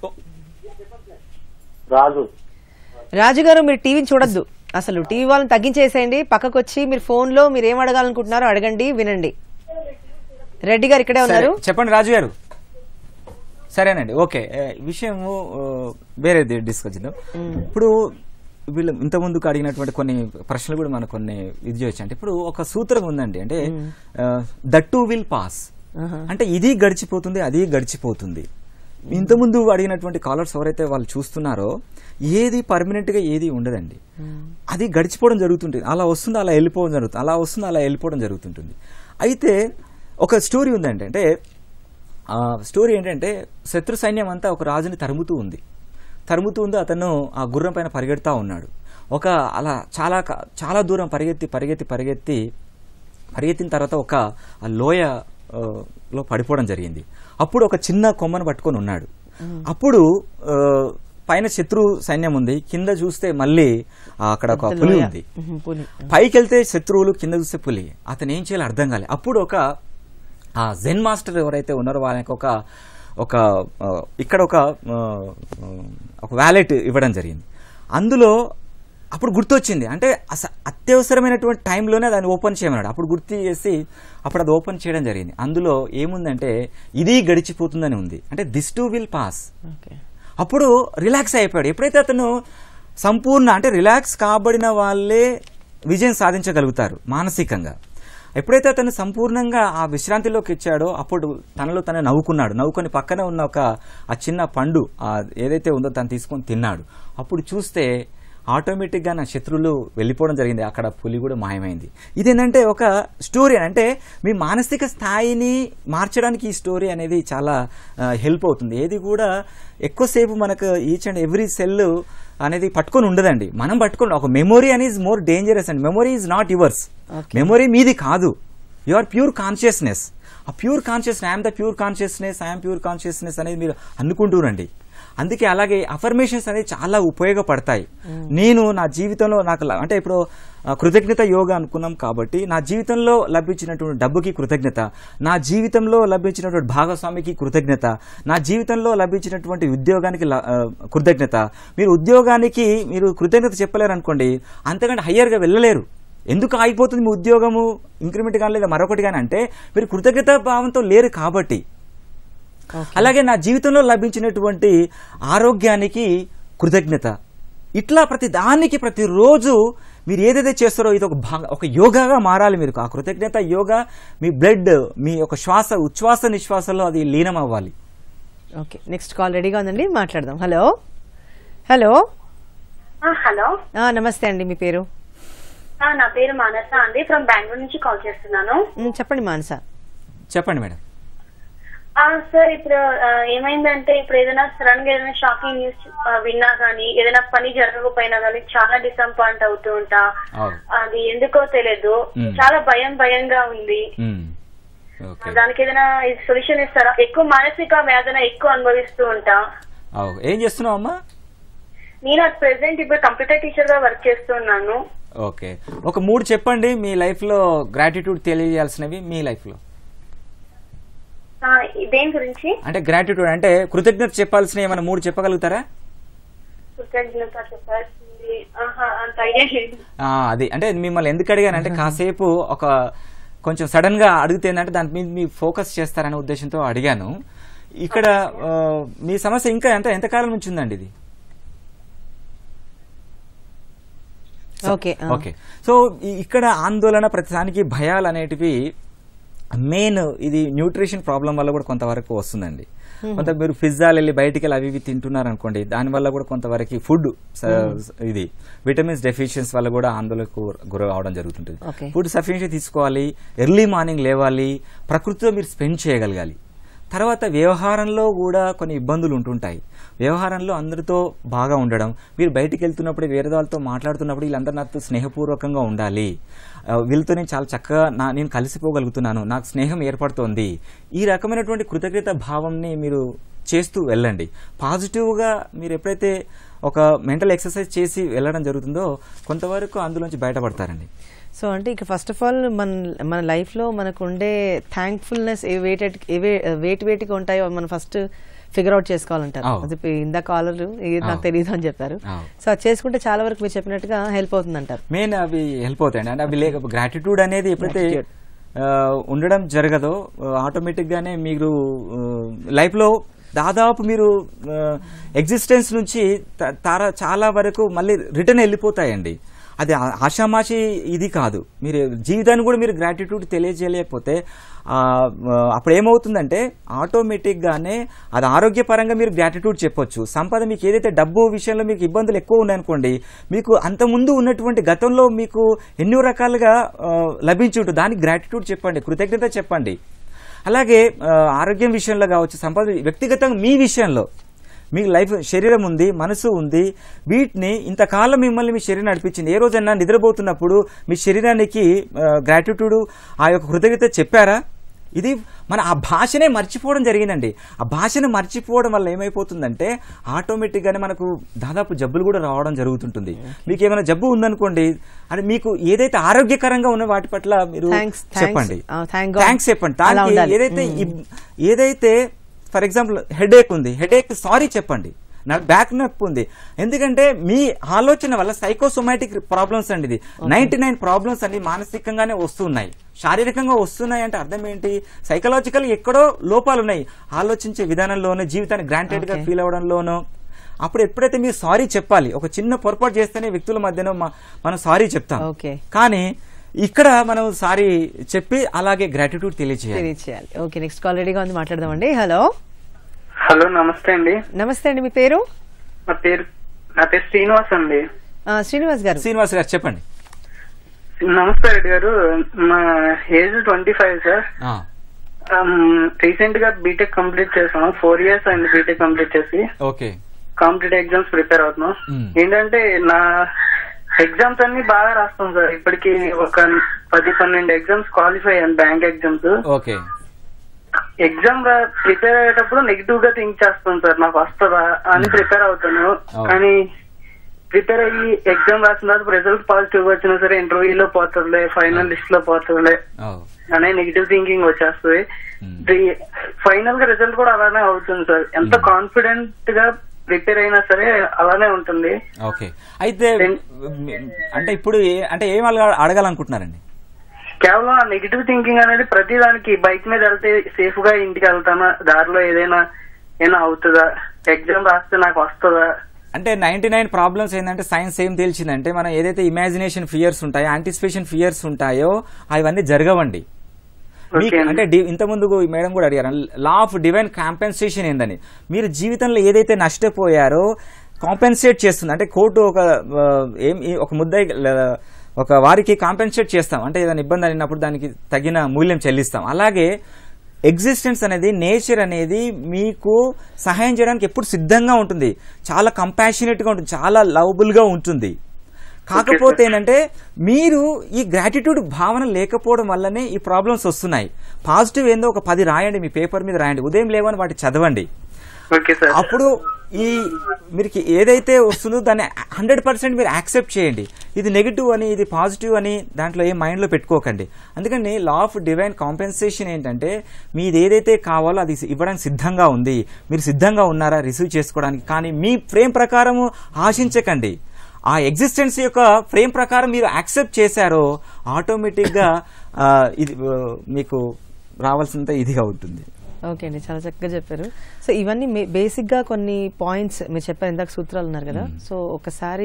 Speaker 17: రాజు
Speaker 1: రాజు గారు మీరు టీవీని చూడొద్దు అసలు టీవీ వాళ్ళని తగ్గించేసేయండి పక్కకు వచ్చి మీరు ఫోన్ లో మీరు ఏం అడగాలనుకుంటున్నారో అడగండి వినండి రెడ్డి గారు ఇక్కడే ఉన్నారు
Speaker 2: సరే, చెప్పండి రాజు గారు సరేనండి ఓకే ఏ, విషయము ఆ, వేరేది డిస్కస్ చేద్దాం ఇప్పుడు వీళ్ళు ఇంత ముందుకు అడిగినటువంటి కొన్ని ప్రశ్నలు కూడా మనకు కొన్ని ఇది చేయొచ్చు అంటే ఇప్పుడు ఒక సూత్రం ఉందండి అంటే దట్ టు విల్ పాస్ అంటే ఇది గడిచిపోతుంది అది గడిచిపోతుంది ఇంతకుముందు అడిగినటువంటి కాలర్స్ ఎవరైతే వాళ్ళు చూస్తున్నారో ఏది పర్మనెంట్ గా ఏది ఉండదండి అది గడిచిపోవడం జరుగుతుంటుంది అలా వస్తుంది అలా వెళ్ళిపోవడం జరుగుతుంది అలా వస్తుంది అలా వెళ్ళిపోవడం జరుగుతుంటుంది అయితే ఒక స్టోరీ ఉందండి అంటే ఆ స్టోరీ ఏంటంటే శత్రు సైన్యం అంతా ఒక రాజుని తరుముతూ ఉంది తరుముతూ ఉంది అతను ఆ గుర్రం పైన పరిగెడతా ఉన్నాడు ఒక అలా చాలా క- చాలా దూరం పరిగెత్తి పరిగెత్తి పరిగెత్తి పరిగెత్తిన తర్వాత ఒక ఆ లోయ ఆ, లో పడిపోవడం జరిగింది అప్పుడు ఒక చిన్న కొమ్మను పట్టుకొని ఉన్నాడు అప్పుడు ఆ, పైన శత్రు సైన్యం ఉంది కింద చూస్తే మళ్ళీ ఆ, అక్కడ ఒక పులి
Speaker 1: లోయ.
Speaker 2: ఉంది
Speaker 1: మ్మ్, పులి.
Speaker 2: పైకి వెళ్తే శత్రువులు కింద చూస్తే పులి అతను ఏం చేయాలో అర్థం కాలే అప్పుడు ఒక ఆ జెన్ మాస్టర్ ఎవరైతే ఉన్నారో వాళ్ళకి ఒక ఒక ఆ, ఇక్కడ ఒక ఆ, ఒక వ్యాలెట్ ఇవ్వడం జరిగింది అందులో అప్పుడు గుర్తొచ్చింది అంటే అస అత్యవసరమైనటువంటి టైంలోనే దాన్ని ఓపెన్ చేయమన్నాడు అప్పుడు గుర్తు చేసి అప్పుడు అది ఓపెన్ చేయడం జరిగింది అందులో ఏముందంటే ఇది గడిచిపోతుందని ఉంది అంటే దిస్ టు విల్ పాస్ అప్పుడు రిలాక్స్ అయిపోయాడు ఎప్పుడైతే అతను సంపూర్ణ అంటే రిలాక్స్ కాబడిన వాళ్ళే విజయం సాధించగలుగుతారు మానసికంగా ఎప్పుడైతే అతను సంపూర్ణంగా ఆ విశ్రాంతిలోకి ఇచ్చాడో అప్పుడు తనలో తనే నవ్వుకున్నాడు నవ్వుకొని పక్కన ఉన్న ఒక ఆ చిన్న పండు ఆ ఏదైతే ఉందో తను తీసుకొని తిన్నాడు అప్పుడు చూస్తే ఆటోమేటిక్గా నా శత్రువులు వెళ్ళిపోవడం జరిగింది అక్కడ పులి కూడా మాయమైంది ఇదేంటంటే ఒక స్టోరీ అంటే మీ మానసిక స్థాయిని మార్చడానికి ఈ స్టోరీ అనేది చాలా హెల్ప్ అవుతుంది ఏది కూడా ఎక్కువసేపు మనకు ఈచ్ అండ్ ఎవ్రీ సెల్ అనేది పట్టుకొని ఉండదండి మనం పట్టుకొని ఒక మెమొరీ అనేది more dangerous and memory is not yours memory మీది కాదు యు ఆర్ ప్యూర్ కాన్షియస్నెస్ ఆ pure conscious I'm the pure consciousness I'm pure consciousness అనేది మీరు అనుకుంటూరండి అందుకే అలాగే అఫర్మేషన్స్ అనేది చాలా ఉపయోగపడతాయి నేను నా జీవితంలో నాకు ల- అంటే ఇప్పుడు ఆ, కృతజ్ఞత యోగా అనుకున్నాం కాబట్టి నా జీవితంలో లభించినటువంటి డబ్బుకి కృతజ్ఞత నా జీవితంలో లభించినటువంటి భాగస్వామికి కృతజ్ఞత నా జీవితంలో లభించినటువంటి ఉద్యోగానికి ల- ఆ, కృతజ్ఞత మీరు ఉద్యోగానికి మీరు కృతజ్ఞత చెప్పలేరు అనుకోండి అంతకంటే హయ్యర్గా వెళ్ళలేరు ఎందుకు ఆగిపోతుంది మీ ఉద్యోగము ఇంక్రిమెంట్ కానీ లేదా మరొకటి కానీ అంటే మీరు కృతజ్ఞత భావంతో లేరు కాబట్టి అలాగే నా జీవితంలో లభించినటువంటి ఆరోగ్యానికి కృతజ్ఞత ఇట్లా ప్రతి దానికి ప్రతిరోజు మీరు ఏదైతే చేస్తారో ఇది ఒక భాగ ఒక యోగాగా మారాలి మీరు ఆ కృతజ్ఞత యోగా మీ బ్లడ్ మీ యొక్క శ్వాస ఉచ్ఛ్వాస నిశ్వాసలో అది లీనం అవ్వాలి
Speaker 1: ఓకే నెక్స్ట్ కాల్ రెడీగా ఉందండి మాట్లాడదాం హలో హలో
Speaker 12: హలో
Speaker 1: ఆ, నమస్తే అండి మీ పేరు
Speaker 12: నా పేరు మానస అండి ఫ్రమ్ బెంగళూరు నుంచి కాల్ చేస్తున్నాను
Speaker 1: మ్, చెప్పండి మానస
Speaker 2: చెప్పండి మేడం
Speaker 12: సార్ ఇప్పుడు ఆ, ఏమైందంటే ఇప్పుడు ఏదైనా సడన్ గా ఏదైనా షాకింగ్ న్యూస్ విన్నా గానీ ఏదైనా పని జరగకపోయినా గానీ చాలా డిసప్పాయింట్ అవుతూ ఉంటా అది ఎందుకో తెలియదు
Speaker 2: మ్.
Speaker 12: చాలా భయం భయంగా ఉంది
Speaker 2: మ్. ఓకే
Speaker 12: దానికి ఏదైనా సొల్యూషన్ ఇస్తారా ఎక్కువ మానసిక వేదన ఎక్కువ అనుభవిస్తూ ఉంటా
Speaker 2: ఆ, ఏం చేస్తున్నావు అమ్మా
Speaker 12: నేను అట్ ప్రెసెంట్ ఇప్పుడు కంప్యూటర్ టీచర్ గా వర్క్ చేస్తున్నాను
Speaker 2: ఓకే ఒక మూడు చెప్పండి మీ లైఫ్లో గ్రాటిట్యూడ్ తెలియజేయాల్సినవి మీ లైఫ్లో
Speaker 12: ఆ, దేని గురించి
Speaker 2: అంటే గ్రాటిట్యూడ్ అంటే కృతజ్ఞత చెప్పాల్సిన ఏమైనా మూడు చెప్పగలుగుతారా
Speaker 12: కృతజ్ఞత చెప్పాల్సింది ఆహా, అంత ఐడియా లేదు
Speaker 2: ఆ, అది అంటే మిమ్మల్ని ఎందుకు అడిగానంటే కాసేపు ఒక కొంచెం సడన్ గా అడిగితే ఏంటంటే దాని మీద మీ ఫోకస్ చేస్తారనే ఉద్దేశంతో అడిగాను ఇక్కడ ఆ, మీ సమస్య ఇంకా ఎంత ఎంతకాలం నుంచి ఉందండి ఇది
Speaker 1: ఓకే ఆ.
Speaker 2: ఓకే సో ఈ- ఇక్కడ ఆందోళన ప్రతిదానికి భయాలు అనేటివి మెయిన్ ఇది న్యూట్రిషన్ ప్రాబ్లం వల్ల కూడా కొంతవరకు వస్తుందండి
Speaker 1: Mhm.
Speaker 2: కొంత మీరు పిజ్జాలు వెళ్ళి బయటికి వెళ్ళి అవి ఇవి తింటున్నారు అనుకోండి దానివల్ల కూడా కొంతవరకు ఫుడ్ ఇది విటమిన్స్ డెఫిషియన్స్ వల్ల కూడా ఆందోళనకు గురి అవడం జరుగుతుంటుంది
Speaker 1: Okay.
Speaker 2: ఫుడ్ సఫిషియెంట్ తీసుకోవాలి ఎర్లీ మార్నింగ్ లేవాలి ప్రకృతితో మీరు స్పెండ్ చేయగలగాలి తర్వాత వ్యవహారంలో కూడా కొన్ని ఇబ్బందులు ఉంటుంటాయి వ్యవహారంలో అందరితో బాగా ఉండడం మీరు బయటికి వెళ్తున్నప్పుడు వేరే వాళ్ళతో మాట్లాడుతున్నప్పుడు వీళ్ళందరూ నాతో స్నేహపూర్వకంగా ఉండాలి ఆ, వీళ్ళతో నేను చాలా చక్కగా నా నేను కలిసిపోగలుగుతున్నాను నాకు స్నేహం ఏర్పడుతోంది ఈ రకమైనటువంటి కృతజ్ఞత భావంని మీరు చేస్తూ వెళ్ళండి పాజిటివ్గా మీరు ఎప్పుడైతే ఒక మెంటల్ ఎక్సర్సైజ్ చేసి వెళ్ళడం జరుగుతుందో కొంతవరకు అందులోంచి బయటపడతారండి
Speaker 1: సో అంటే ఇక ఫస్ట్ ఆఫ్ ఆల్ మన మన లైఫ్ లో మనకు ఉండే థ్యాంక్ఫుల్నెస్ ఏ వేటెడ్ ఏ వేటి వేటికి ఉంటాయో మనం ఫస్ట్ ఫిగర్ అవుట్ చేసుకోవాలంటారు
Speaker 2: అవు.
Speaker 1: అది ఇప్పుడు ఇందా కాలర్ ఇది నాకు
Speaker 2: అవు.
Speaker 1: తెలియదు అని చెప్పారు
Speaker 2: అవు.
Speaker 1: సో అది చేసుకుంటే చాలా వరకు మీరు చెప్పినట్టుగా హెల్ప్ అవుతుంది అంటారు
Speaker 2: మెయిన్ అవి హెల్ప్ అవుతాయండి అంటే అవి లేక గ్రాటిట్యూడ్ అనేది ఎప్పుడైతే ఆ, ఉండడం జరగదో ఆటోమేటిక్ గానే మీరు లైఫ్ లో దాదాపు మీరు ఎగ్జిస్టెన్స్ నుంచి త- తార చాలా వరకు మళ్ళీ రిటర్న్ వెళ్ళిపోతాయండి అది ఆ- ఆషామాషి ఇది కాదు మీరు జీవితాన్ని కూడా మీరు గ్రాటిట్యూడ్ తెలియజేయలేకపోతే ఆ, ఆ, అప్పుడు ఏమవుతుందంటే ఆటోమేటిక్ గానే అది ఆరోగ్యపరంగా మీరు గ్రాటిట్యూడ్ చెప్పొచ్చు సంపద మీకు ఏదైతే డబ్బు విషయంలో మీకు ఇబ్బందులు ఎక్కువ ఉన్నాయనుకోండి మీకు అంత ముందు ఉన్నటువంటి గతంలో మీకు ఎన్నో రకాలుగా ఆ, లభించి ఉంటుంది దానికి గ్రాటిట్యూడ్ చెప్పండి కృతజ్ఞత చెప్పండి అలాగే ఆ, ఆరోగ్యం విషయంలో కావచ్చు సంపద వ్యక్తిగతంగా మీ విషయంలో మీ లైఫ్ శరీరం ఉంది మనసు ఉంది వీటిని ఇంతకాలం మిమ్మల్ని మీ శరీరం నడిపించింది ఏ రోజైనా నిద్రపోతున్నప్పుడు మీ శరీరానికి గ్రాటిట్యూడ్ ఆ యొక్క కృతజ్ఞత చెప్పారా ఇది మన ఆ భాషనే మర్చిపోవడం జరిగిందండి ఆ భాషను మర్చిపోవడం వల్ల ఏమైపోతుందంటే ఆటోమేటిక్గానే మనకు దాదాపు జబ్బులు కూడా రావడం జరుగుతుంటుంది మీకు ఏమైనా జబ్బు ఉందనుకోండి అది మీకు ఏదైతే ఆరోగ్యకరంగా ఉన్న వాటి పట్ల మీరు
Speaker 1: Thanks, thanks.
Speaker 2: చెప్పండి
Speaker 1: ఆ, thank God.
Speaker 2: థ్యాంక్స్ చెప్పండి
Speaker 1: అలా
Speaker 2: దానికి
Speaker 1: ఉండాలి.
Speaker 2: ఏదైతే
Speaker 1: మ్మ్.
Speaker 2: ఇబ్- ఏదైతే ఫర్ ఎగ్జాంపుల్ హెడేక్ ఉంది హెడేక్ సారీ చెప్పండి నాకు బ్యాక్ నొప్పి ఉంది ఎందుకంటే మీ ఆలోచన వల్ల సైకోసోమాటిక్ ప్రాబ్లమ్స్ అండి ఇది నైన్టీ నైన్ ప్రాబ్లమ్స్ అన్ని మానసికంగానే వస్తున్నాయి శారీరకంగా వస్తున్నాయి అంటే అర్థం ఏంటి సైకలాజికల్ ఎక్కడో లోపాలు ఉన్నాయి ఆలోచించే విధానంలోనూ జీవితాన్ని గ్రాంటెడ్ గా
Speaker 1: Okay.
Speaker 2: ఫీల్ అవడంలోనూ అప్పుడు ఎప్పుడైతే మీరు సారీ చెప్పాలి ఒక చిన్న పొరపాటు చేస్తేనే వ్యక్తుల మధ్యన మ- మనం సారీ చెప్తాం
Speaker 1: ఓకే
Speaker 2: కానీ ఇక్కడ మనం సారీ చెప్పి అలాగే గ్రాటిట్యూడ్ తెలియజేయాలి
Speaker 1: తెలియచేయాలి ఓకే నెక్స్ట్ కాల్ రెడీగా ఉంది మాట్లాడదామండి హలో
Speaker 10: హలో నమస్తే అండి
Speaker 1: నమస్తే అండి మీ పేరు
Speaker 10: నా పేరు నా పేరు శ్రీనివాస్ అండి
Speaker 1: ఆ, శ్రీనివాస్ గారు
Speaker 2: శ్రీనివాస్ గారు చెప్పండి
Speaker 10: నమస్తే రెడ్డి గారు మా ఏజ్ ట్వంటీ ఫైవ్ సార్
Speaker 2: ఆ,
Speaker 10: రీసెంట్ గా బీటెక్ కంప్లీట్ చేసాం ఫోర్ ఇయర్స్ అయింది బీటెక్ కంప్లీట్ చేసి
Speaker 2: ఓకే
Speaker 10: కాంపిటేటివ్ ఎగ్జామ్స్ ప్రిపేర్ అవుతున్నాం
Speaker 2: మ్మ్.
Speaker 10: ఏంటంటే నా ఎగ్జామ్స్ అన్ని బాగా రాస్తాం సార్ ఇప్పటికి ఒక పది పన్నెండు ఎగ్జామ్స్ క్వాలిఫై అయ్యాను bank exams
Speaker 2: okay
Speaker 10: exam prepare అయ్యేటప్పుడు నెగిటివ్ గా థింక్ చేస్తాను సార్ నాకు వస్తుందా అని ప్రిపేర్ అవుతాను
Speaker 2: అవును.
Speaker 10: కానీ ప్రిపేర్ అయ్యి ఎగ్జామ్ రాసిన తర్వాత రిజల్ట్ పాజిటివ్ వచ్చినా సరే ఇంటర్వ్యూలో పోతుందిలే ఫైనల్ లిస్ట్ లో పోతుందిలే
Speaker 2: ఓ,
Speaker 10: అనే నెగిటివ్ థింకింగ్ వచ్చేస్తుంది ఫైనల్ గా రిజల్ట్ కూడా అలానే అవుతుంది సార్ ఎంత కాన్ఫిడెంట్ గా ప్రిపేర్ అయినా సరే అలానే ఉంటుంది
Speaker 2: ఓకే అయితే అంటే ఇప్పుడు ఏ- అంటే ఏం అడగా- అడగాలనుకుంటున్నారండి
Speaker 10: కేవలం ఆ నెగిటివ్ థింకింగ్ అనేది ప్రతి దానికి బైక్ మీద వెళ్తే సేఫ్ గా ఇంటికి వెళ్తానా దారిలో ఏదైనా ఏమైనా అవుతుందా ఎగ్జామ్ రాస్తే నాకు వస్తుందా
Speaker 2: అంటే నైన్టీ నైన్ ప్రాబ్లమ్స్ ఏంటంటే సైన్స్ ఏం తేల్చిందంటే మనం ఏదైతే ఇమాజినేషన్ ఫియర్స్ ఉంటాయో యాంటిసిపేషన్ ఫియర్స్ ఉంటాయో అవన్నీ జరగవండి మీకు అంటే డి- ఇంత ముందు మేడం కూడా అడిగారు లా ఆఫ్ డివైన్ కాంపెన్సేషన్ ఏందని మీరు జీవితంలో ఏదైతే నష్టపోయారో కాంపెన్సేట్ చేస్తుంది అంటే కోర్టు ఒక ఆ, ఏం ఈ- ఒక ముద్దాయి ల- ఒక వారికి కాంపెన్సేట్ చేస్తాం అంటే ఏదైనా ఇబ్బంది అయినప్పుడు దానికి తగిన మూల్యం చెల్లిస్తాం అలాగే ఎగ్జిస్టెన్స్ అనేది నేచర్ అనేది మీకు సహాయం చేయడానికి ఎప్పుడు సిద్ధంగా ఉంటుంది చాలా కంపాషనేట్గా ఉంటుంది చాలా లవబుల్గా ఉంటుంది కాకపోతే ఏంటంటే మీరు ఈ గ్రాటిట్యూడ్ భావన లేకపోవడం వల్లనే ఈ ప్రాబ్లమ్స్ వస్తున్నాయి పాజిటివ్ ఏందో ఒక పది రాయండి మీ పేపర్ మీద రాయండి ఉదయం లేవని వాటి చదవండి అప్పుడు ఈ మీరు ఏదైతే వస్తుందో దాన్ని హండ్రెడ్ పర్సెంట్ మీరు యాక్సెప్ట్ చేయండి ఇది నెగిటివ్ అని ఇది పాజిటివ్ అని దాంట్లో ఏం మైండ్లో పెట్టుకోకండి అందుకని లా ఆఫ్ డివైన్ కాంపెన్సేషన్ ఏంటంటే మీది ఏదైతే కావాలో అది ఇవ్వడానికి సిద్ధంగా ఉంది మీరు సిద్ధంగా ఉన్నారా రిసీవ్ చేసుకోవడానికి కానీ మీ ఫ్రేమ్ ప్రకారము ఆశించకండి ఆ ఎగ్జిస్టెన్స్ యొక్క ఫ్రేమ్ ప్రకారం మీరు యాక్సెప్ట్ చేశారో ఆటోమేటిక్గా ఆ, ఇది ఆ, మీకు రావాల్సినంత ఇదిగా ఉంటుంది
Speaker 1: ఓకే అండి చాలా చక్కగా చెప్పారు సో ఇవన్నీ బేసిక్ గా కొన్ని పాయింట్స్ మీరు చెప్పారు ఇందాక సూత్రాలు ఉన్నారు కదా సో ఒకసారి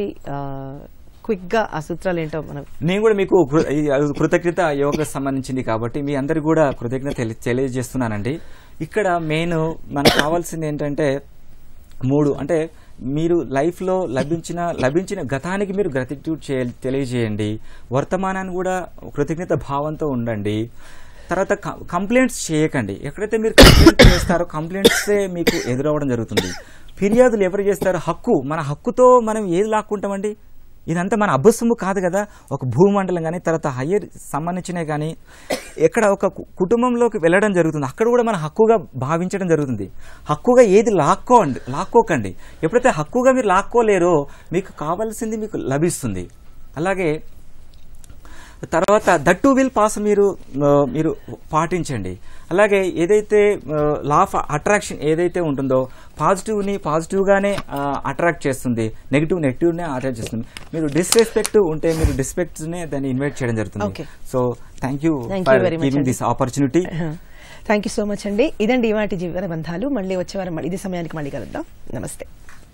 Speaker 1: క్విక్ గా ఆ సూత్రాలు ఏంటో మనం
Speaker 2: నేను కూడా మీకు కృ- ఈ కృతజ్ఞత యోగకు సంబంధించింది కాబట్టి మీ అందరికి కూడా కృతజ్ఞత తెలి- తెలియజేస్తున్నానండి ఇక్కడ మెయిన్ మనకు కావాల్సింది ఏంటంటే మూడు అంటే మీరు లైఫ్లో లభించిన లభించిన గతానికి మీరు గ్రతిట్యూడ్ చేయ తెలియజేయండి వర్తమానాన్ని కూడా కృతజ్ఞత భావంతో ఉండండి తర్వాత కంప్లైంట్స్ చేయకండి ఎక్కడైతే మీరు కంప్లైంట్ చేస్తారో కంప్లైంట్సే మీకు ఎదురవ్వడం జరుగుతుంది ఫిర్యాదులు ఎవరు చేస్తారో హక్కు మన హక్కుతో మనం ఏది లాక్కుంటామండి ఇదంతా మన అభ్యసము కాదు కదా ఒక భూమండలం కానీ తర్వాత హయ్యర్ సంబంధించినవి కానీ ఎక్కడ ఒక కు- కుటుంబంలోకి వెళ్ళడం జరుగుతుంది అక్కడ కూడా మన హక్కుగా భావించడం జరుగుతుంది హక్కుగా ఏది లాక్కోండి లాక్కోకండి ఎప్పుడైతే హక్కుగా మీరు లాక్కోలేరో మీకు కావాల్సింది మీకు లభిస్తుంది అలాగే తర్వాత దట్ టు విల్ పాస్ మీరు ఆ, మీరు పాటించండి అలాగే ఏదైతే లా ఆఫ్ అట్రాక్షన్ ఏదైతే ఉంటుందో పాజిటివ్ని పాజిటివ్గానే అట్రాక్ట్ చేస్తుంది నెగిటివ్ నెగిటివ్నే అట్రాక్ట్ చేస్తుంది మీరు డిస్రెస్పెక్ట్ ఉంటే మీరు డిస్పెక్ట్నే దాన్ని ఇన్వైట్ చేయడం జరుగుతుంది
Speaker 1: Okay.
Speaker 2: So thank you
Speaker 1: Thank you
Speaker 2: for
Speaker 1: very much
Speaker 2: giving
Speaker 1: అండి.
Speaker 2: This opportunity
Speaker 1: thank you so much అండి ఇదండి ఇవాటి జీవన బంధాలు మళ్ళీ వచ్చే వారం మళ్ళీ ఇదే సమయానికి మళ్ళీ కలుద్దాం నమస్తే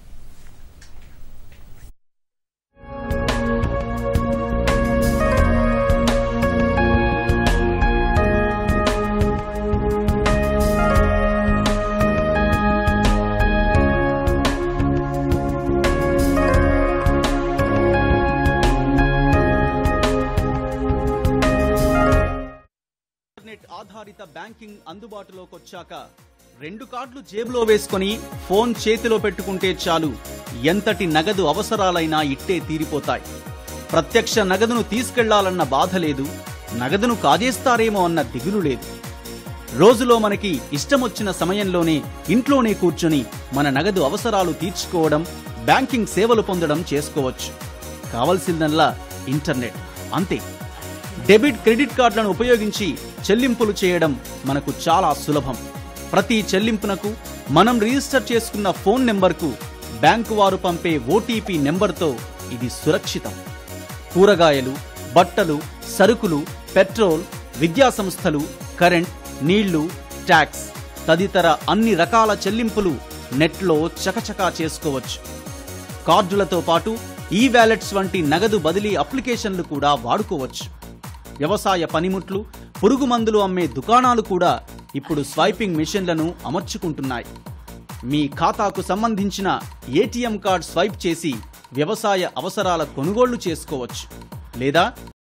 Speaker 6: ఇంటర్నెట్ ఆధారిత బ్యాంకింగ్ అందుబాటులోకి వచ్చాక రెండు కార్డులు జేబులో వేసుకొని ఫోన్ చేతిలో పెట్టుకుంటే చాలు ఎంతటి నగదు అవసరాలైనా ఇట్టే తీరిపోతాయి ప్రత్యక్ష నగదును తీసుకెళ్లాలన్న బాధ లేదు నగదును కాజేస్తారేమో అన్న దిగులు లేదు రోజులో మనకి ఇష్టమొచ్చిన సమయంలోనే ఇంట్లోనే కూర్చొని మన నగదు అవసరాలు తీర్చుకోవడం బ్యాంకింగ్ సేవలు పొందడం చేసుకోవచ్చు కావలసిందల్లా ఇంటర్నెట్ అంతే డెబిట్ క్రెడిట్ కార్డులను ఉపయోగించి చెల్లింపులు చేయడం మనకు చాలా సులభం ప్రతి చెల్లింపునకు మనం రిజిస్టర్ చేసుకున్న ఫోన్ నెంబర్కు బ్యాంకు వారు పంపే ఓటీపీ నెంబర్తో ఇది సురక్షితం కూరగాయలు బట్టలు సరుకులు పెట్రోల్ విద్యా సంస్థలు కరెంట్ నీళ్లు ట్యాక్స్ తదితర అన్ని రకాల చెల్లింపులు నెట్లో చకచకా చేసుకోవచ్చు కార్డులతో పాటు ఈ వ్యాలెట్స్ వంటి నగదు బదిలీ అప్లికేషన్లు కూడా వాడుకోవచ్చు వ్యవసాయ పనిముట్లు పురుగు మందులు అమ్మే దుకాణాలు కూడా ఇప్పుడు స్వైపింగ్ మిషన్లను అమర్చుకుంటున్నాయి మీ ఖాతాకు సంబంధించిన ఏటీఎం కార్డ్ స్వైప్ చేసి వ్యవసాయ అవసరాల కొనుగోళ్లు చేసుకోవచ్చు లేదా